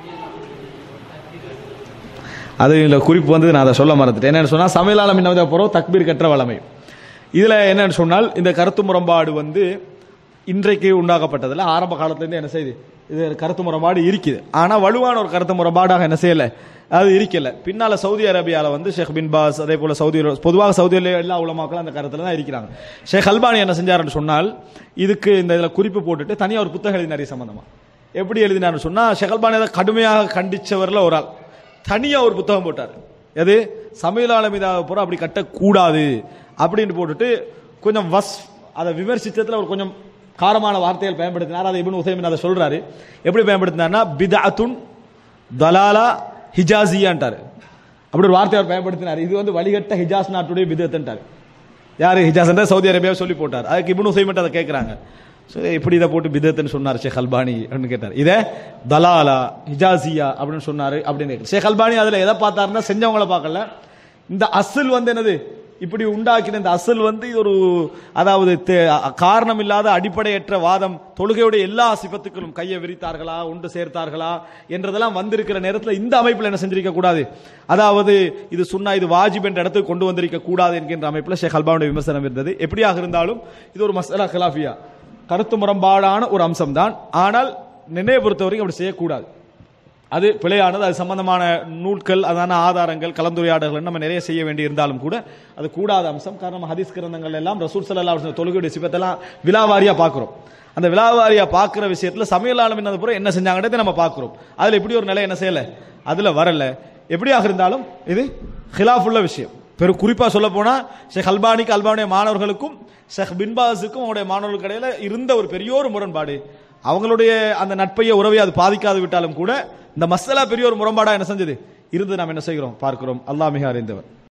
அது இந்த குறிப்பு வந்து நான் அதை சொல்ல மறந்துட்டேன் என்னன்னு சொன்னா சமையலாளம் என்ன போறோம் தக்பீர் கற்ற வளமை இதுல என்னன்னு சொன்னால் இந்த கருத்து முரண்பாடு வந்து இன்றைக்கு உண்டாக்கப்பட்டதில்ல ஆரம்ப காலத்துலேருந்து என்ன செய்யுது இது கருத்து முரண்பாடு இருக்குது ஆனா வலுவான ஒரு கருத்து முரண்பாடாக என்ன செய்யல அது இருக்கல பின்னால சவுதி அரேபியால வந்து ஷேக் பின் பாஸ் அதே போல சவுதி பொதுவாக சவுதியில எல்லா உலமாக்களும் அந்த கருத்துல தான் இருக்கிறாங்க ஷேக் அல்பானி என்ன செஞ்சாருன்னு சொன்னால் இதுக்கு இந்த இதுல குறிப்பு போட்டுட்டு தனியா ஒரு புத்தகம் எழுதினார் சம்பந்தமா எப்படி எழுதினார்னு சொன்னா ஷேக் அல்பானி அதை கடுமையாக கண்டிச்சவர்ல ஒரு ஆள் தனியா ஒரு புத்தகம் போட்டார் எது சமையலாள மீதாக பூரா அப்படி கட்டக்கூடாது அப்படின்னு போட்டுட்டு கொஞ்சம் வஸ் அதை விமர்சித்ததுல ஒரு கொஞ்சம் காரமான வார்த்தைகள் பயன்படுத்தினார் அதை இப்னு உசைமின் அதை சொல்றாரு எப்படி பயன்படுத்தினார்னா பிதாத்துன் தலாலா ஹிஜாசியான்ட்டாரு அப்படி ஒரு வார்த்தை அவர் பயன்படுத்தினார் இது வந்து வழிகட்ட ஹிஜாஸ் நாட்டுடைய பிதத்துன்ட்டார் யாரு ஹிஜாஸ் சவுதி அரேபியாவை சொல்லி போட்டார் அதுக்கு இப்னு உசைமின் அதை கேட்குறாங்க ஸோ எப்படி இதை போட்டு பிதத்துன்னு சொன்னார் ஷேக் அல்பானி அப்படின்னு கேட்டார் இதே தலாலா ஹிஜாசியா அப்படின்னு சொன்னாரு அப்படின்னு கேட்டார் ஷேக் அல்பானி அதில் எதை பார்த்தாருன்னா செஞ்சவங்கள பார்க்கல இந்த அசில் வந்து என்னது இப்படி உண்டாக்கின இந்த அசல் வந்து இது ஒரு அதாவது தே- காரணம் இல்லாத அடிப்படையற்ற வாதம் தொழுகையுடைய எல்லா சிபத்துக்களும் கையை விரித்தார்களா உண்டு சேர்த்தார்களா என்றதெல்லாம் வந்திருக்கிற நேரத்தில் இந்த அமைப்பில் என்ன செஞ்சிருக்க கூடாது அதாவது இது சுன்னா இது வாஜிப் என்ற இடத்துக்கு கொண்டு வந்திருக்க கூடாது என்கின்ற அமைப்பில் ஷேக் அல்பானுடைய விமர்சனம் இருந்தது எப்படியாக இருந்தாலும் இது ஒரு மசலா கிலாஃபியா கருத்து முரண்பாடான ஒரு அம்சம் தான் ஆனால் நினைவு பொறுத்த வரைக்கும் அப்படி செய்யக்கூடாது அது பிழையானது அது சம்பந்தமான நூல்கள் அதான ஆதாரங்கள் கலந்துரையாடல்கள் நம்ம நிறைய செய்ய வேண்டி இருந்தாலும் கூட அது கூடாத அம்சம் காரணம் ஹதீஸ் கிரந்தங்கள் எல்லாம் ரசூல் சல்லா தொழுகையுடைய சிபத்தெல்லாம் விலாவாரியா பார்க்கிறோம் அந்த விலாவாரியா பார்க்கிற விஷயத்துல சமையலாளம் என்னது பூரா என்ன செஞ்சாங்கன்றதை நம்ம பார்க்கிறோம் அதுல இப்படி ஒரு நிலை என்ன செய்யல அதுல வரல எப்படியாக இருந்தாலும் இது ஹிலாஃப் உள்ள விஷயம் பெரு குறிப்பா சொல்ல போனா ஷேக் அல்பானிக்கு அல்பானிய மாணவர்களுக்கும் ஷேக் பின்பாஸுக்கும் அவங்களுடைய மாணவர்களுக்கு இடையில இருந்த ஒரு பெரிய ஒரு முரண்பாடு அவங்களுடைய அந்த நட்பைய உறவை அது பாதிக்காது விட்டாலும் கூட இந்த மசாலா பெரிய ஒரு முரண்பாடா என்ன செஞ்சது இருந்து நாம் என்ன செய்கிறோம் பார்க்கிறோம் அல்லாஹ் மிக அறிந்தவர்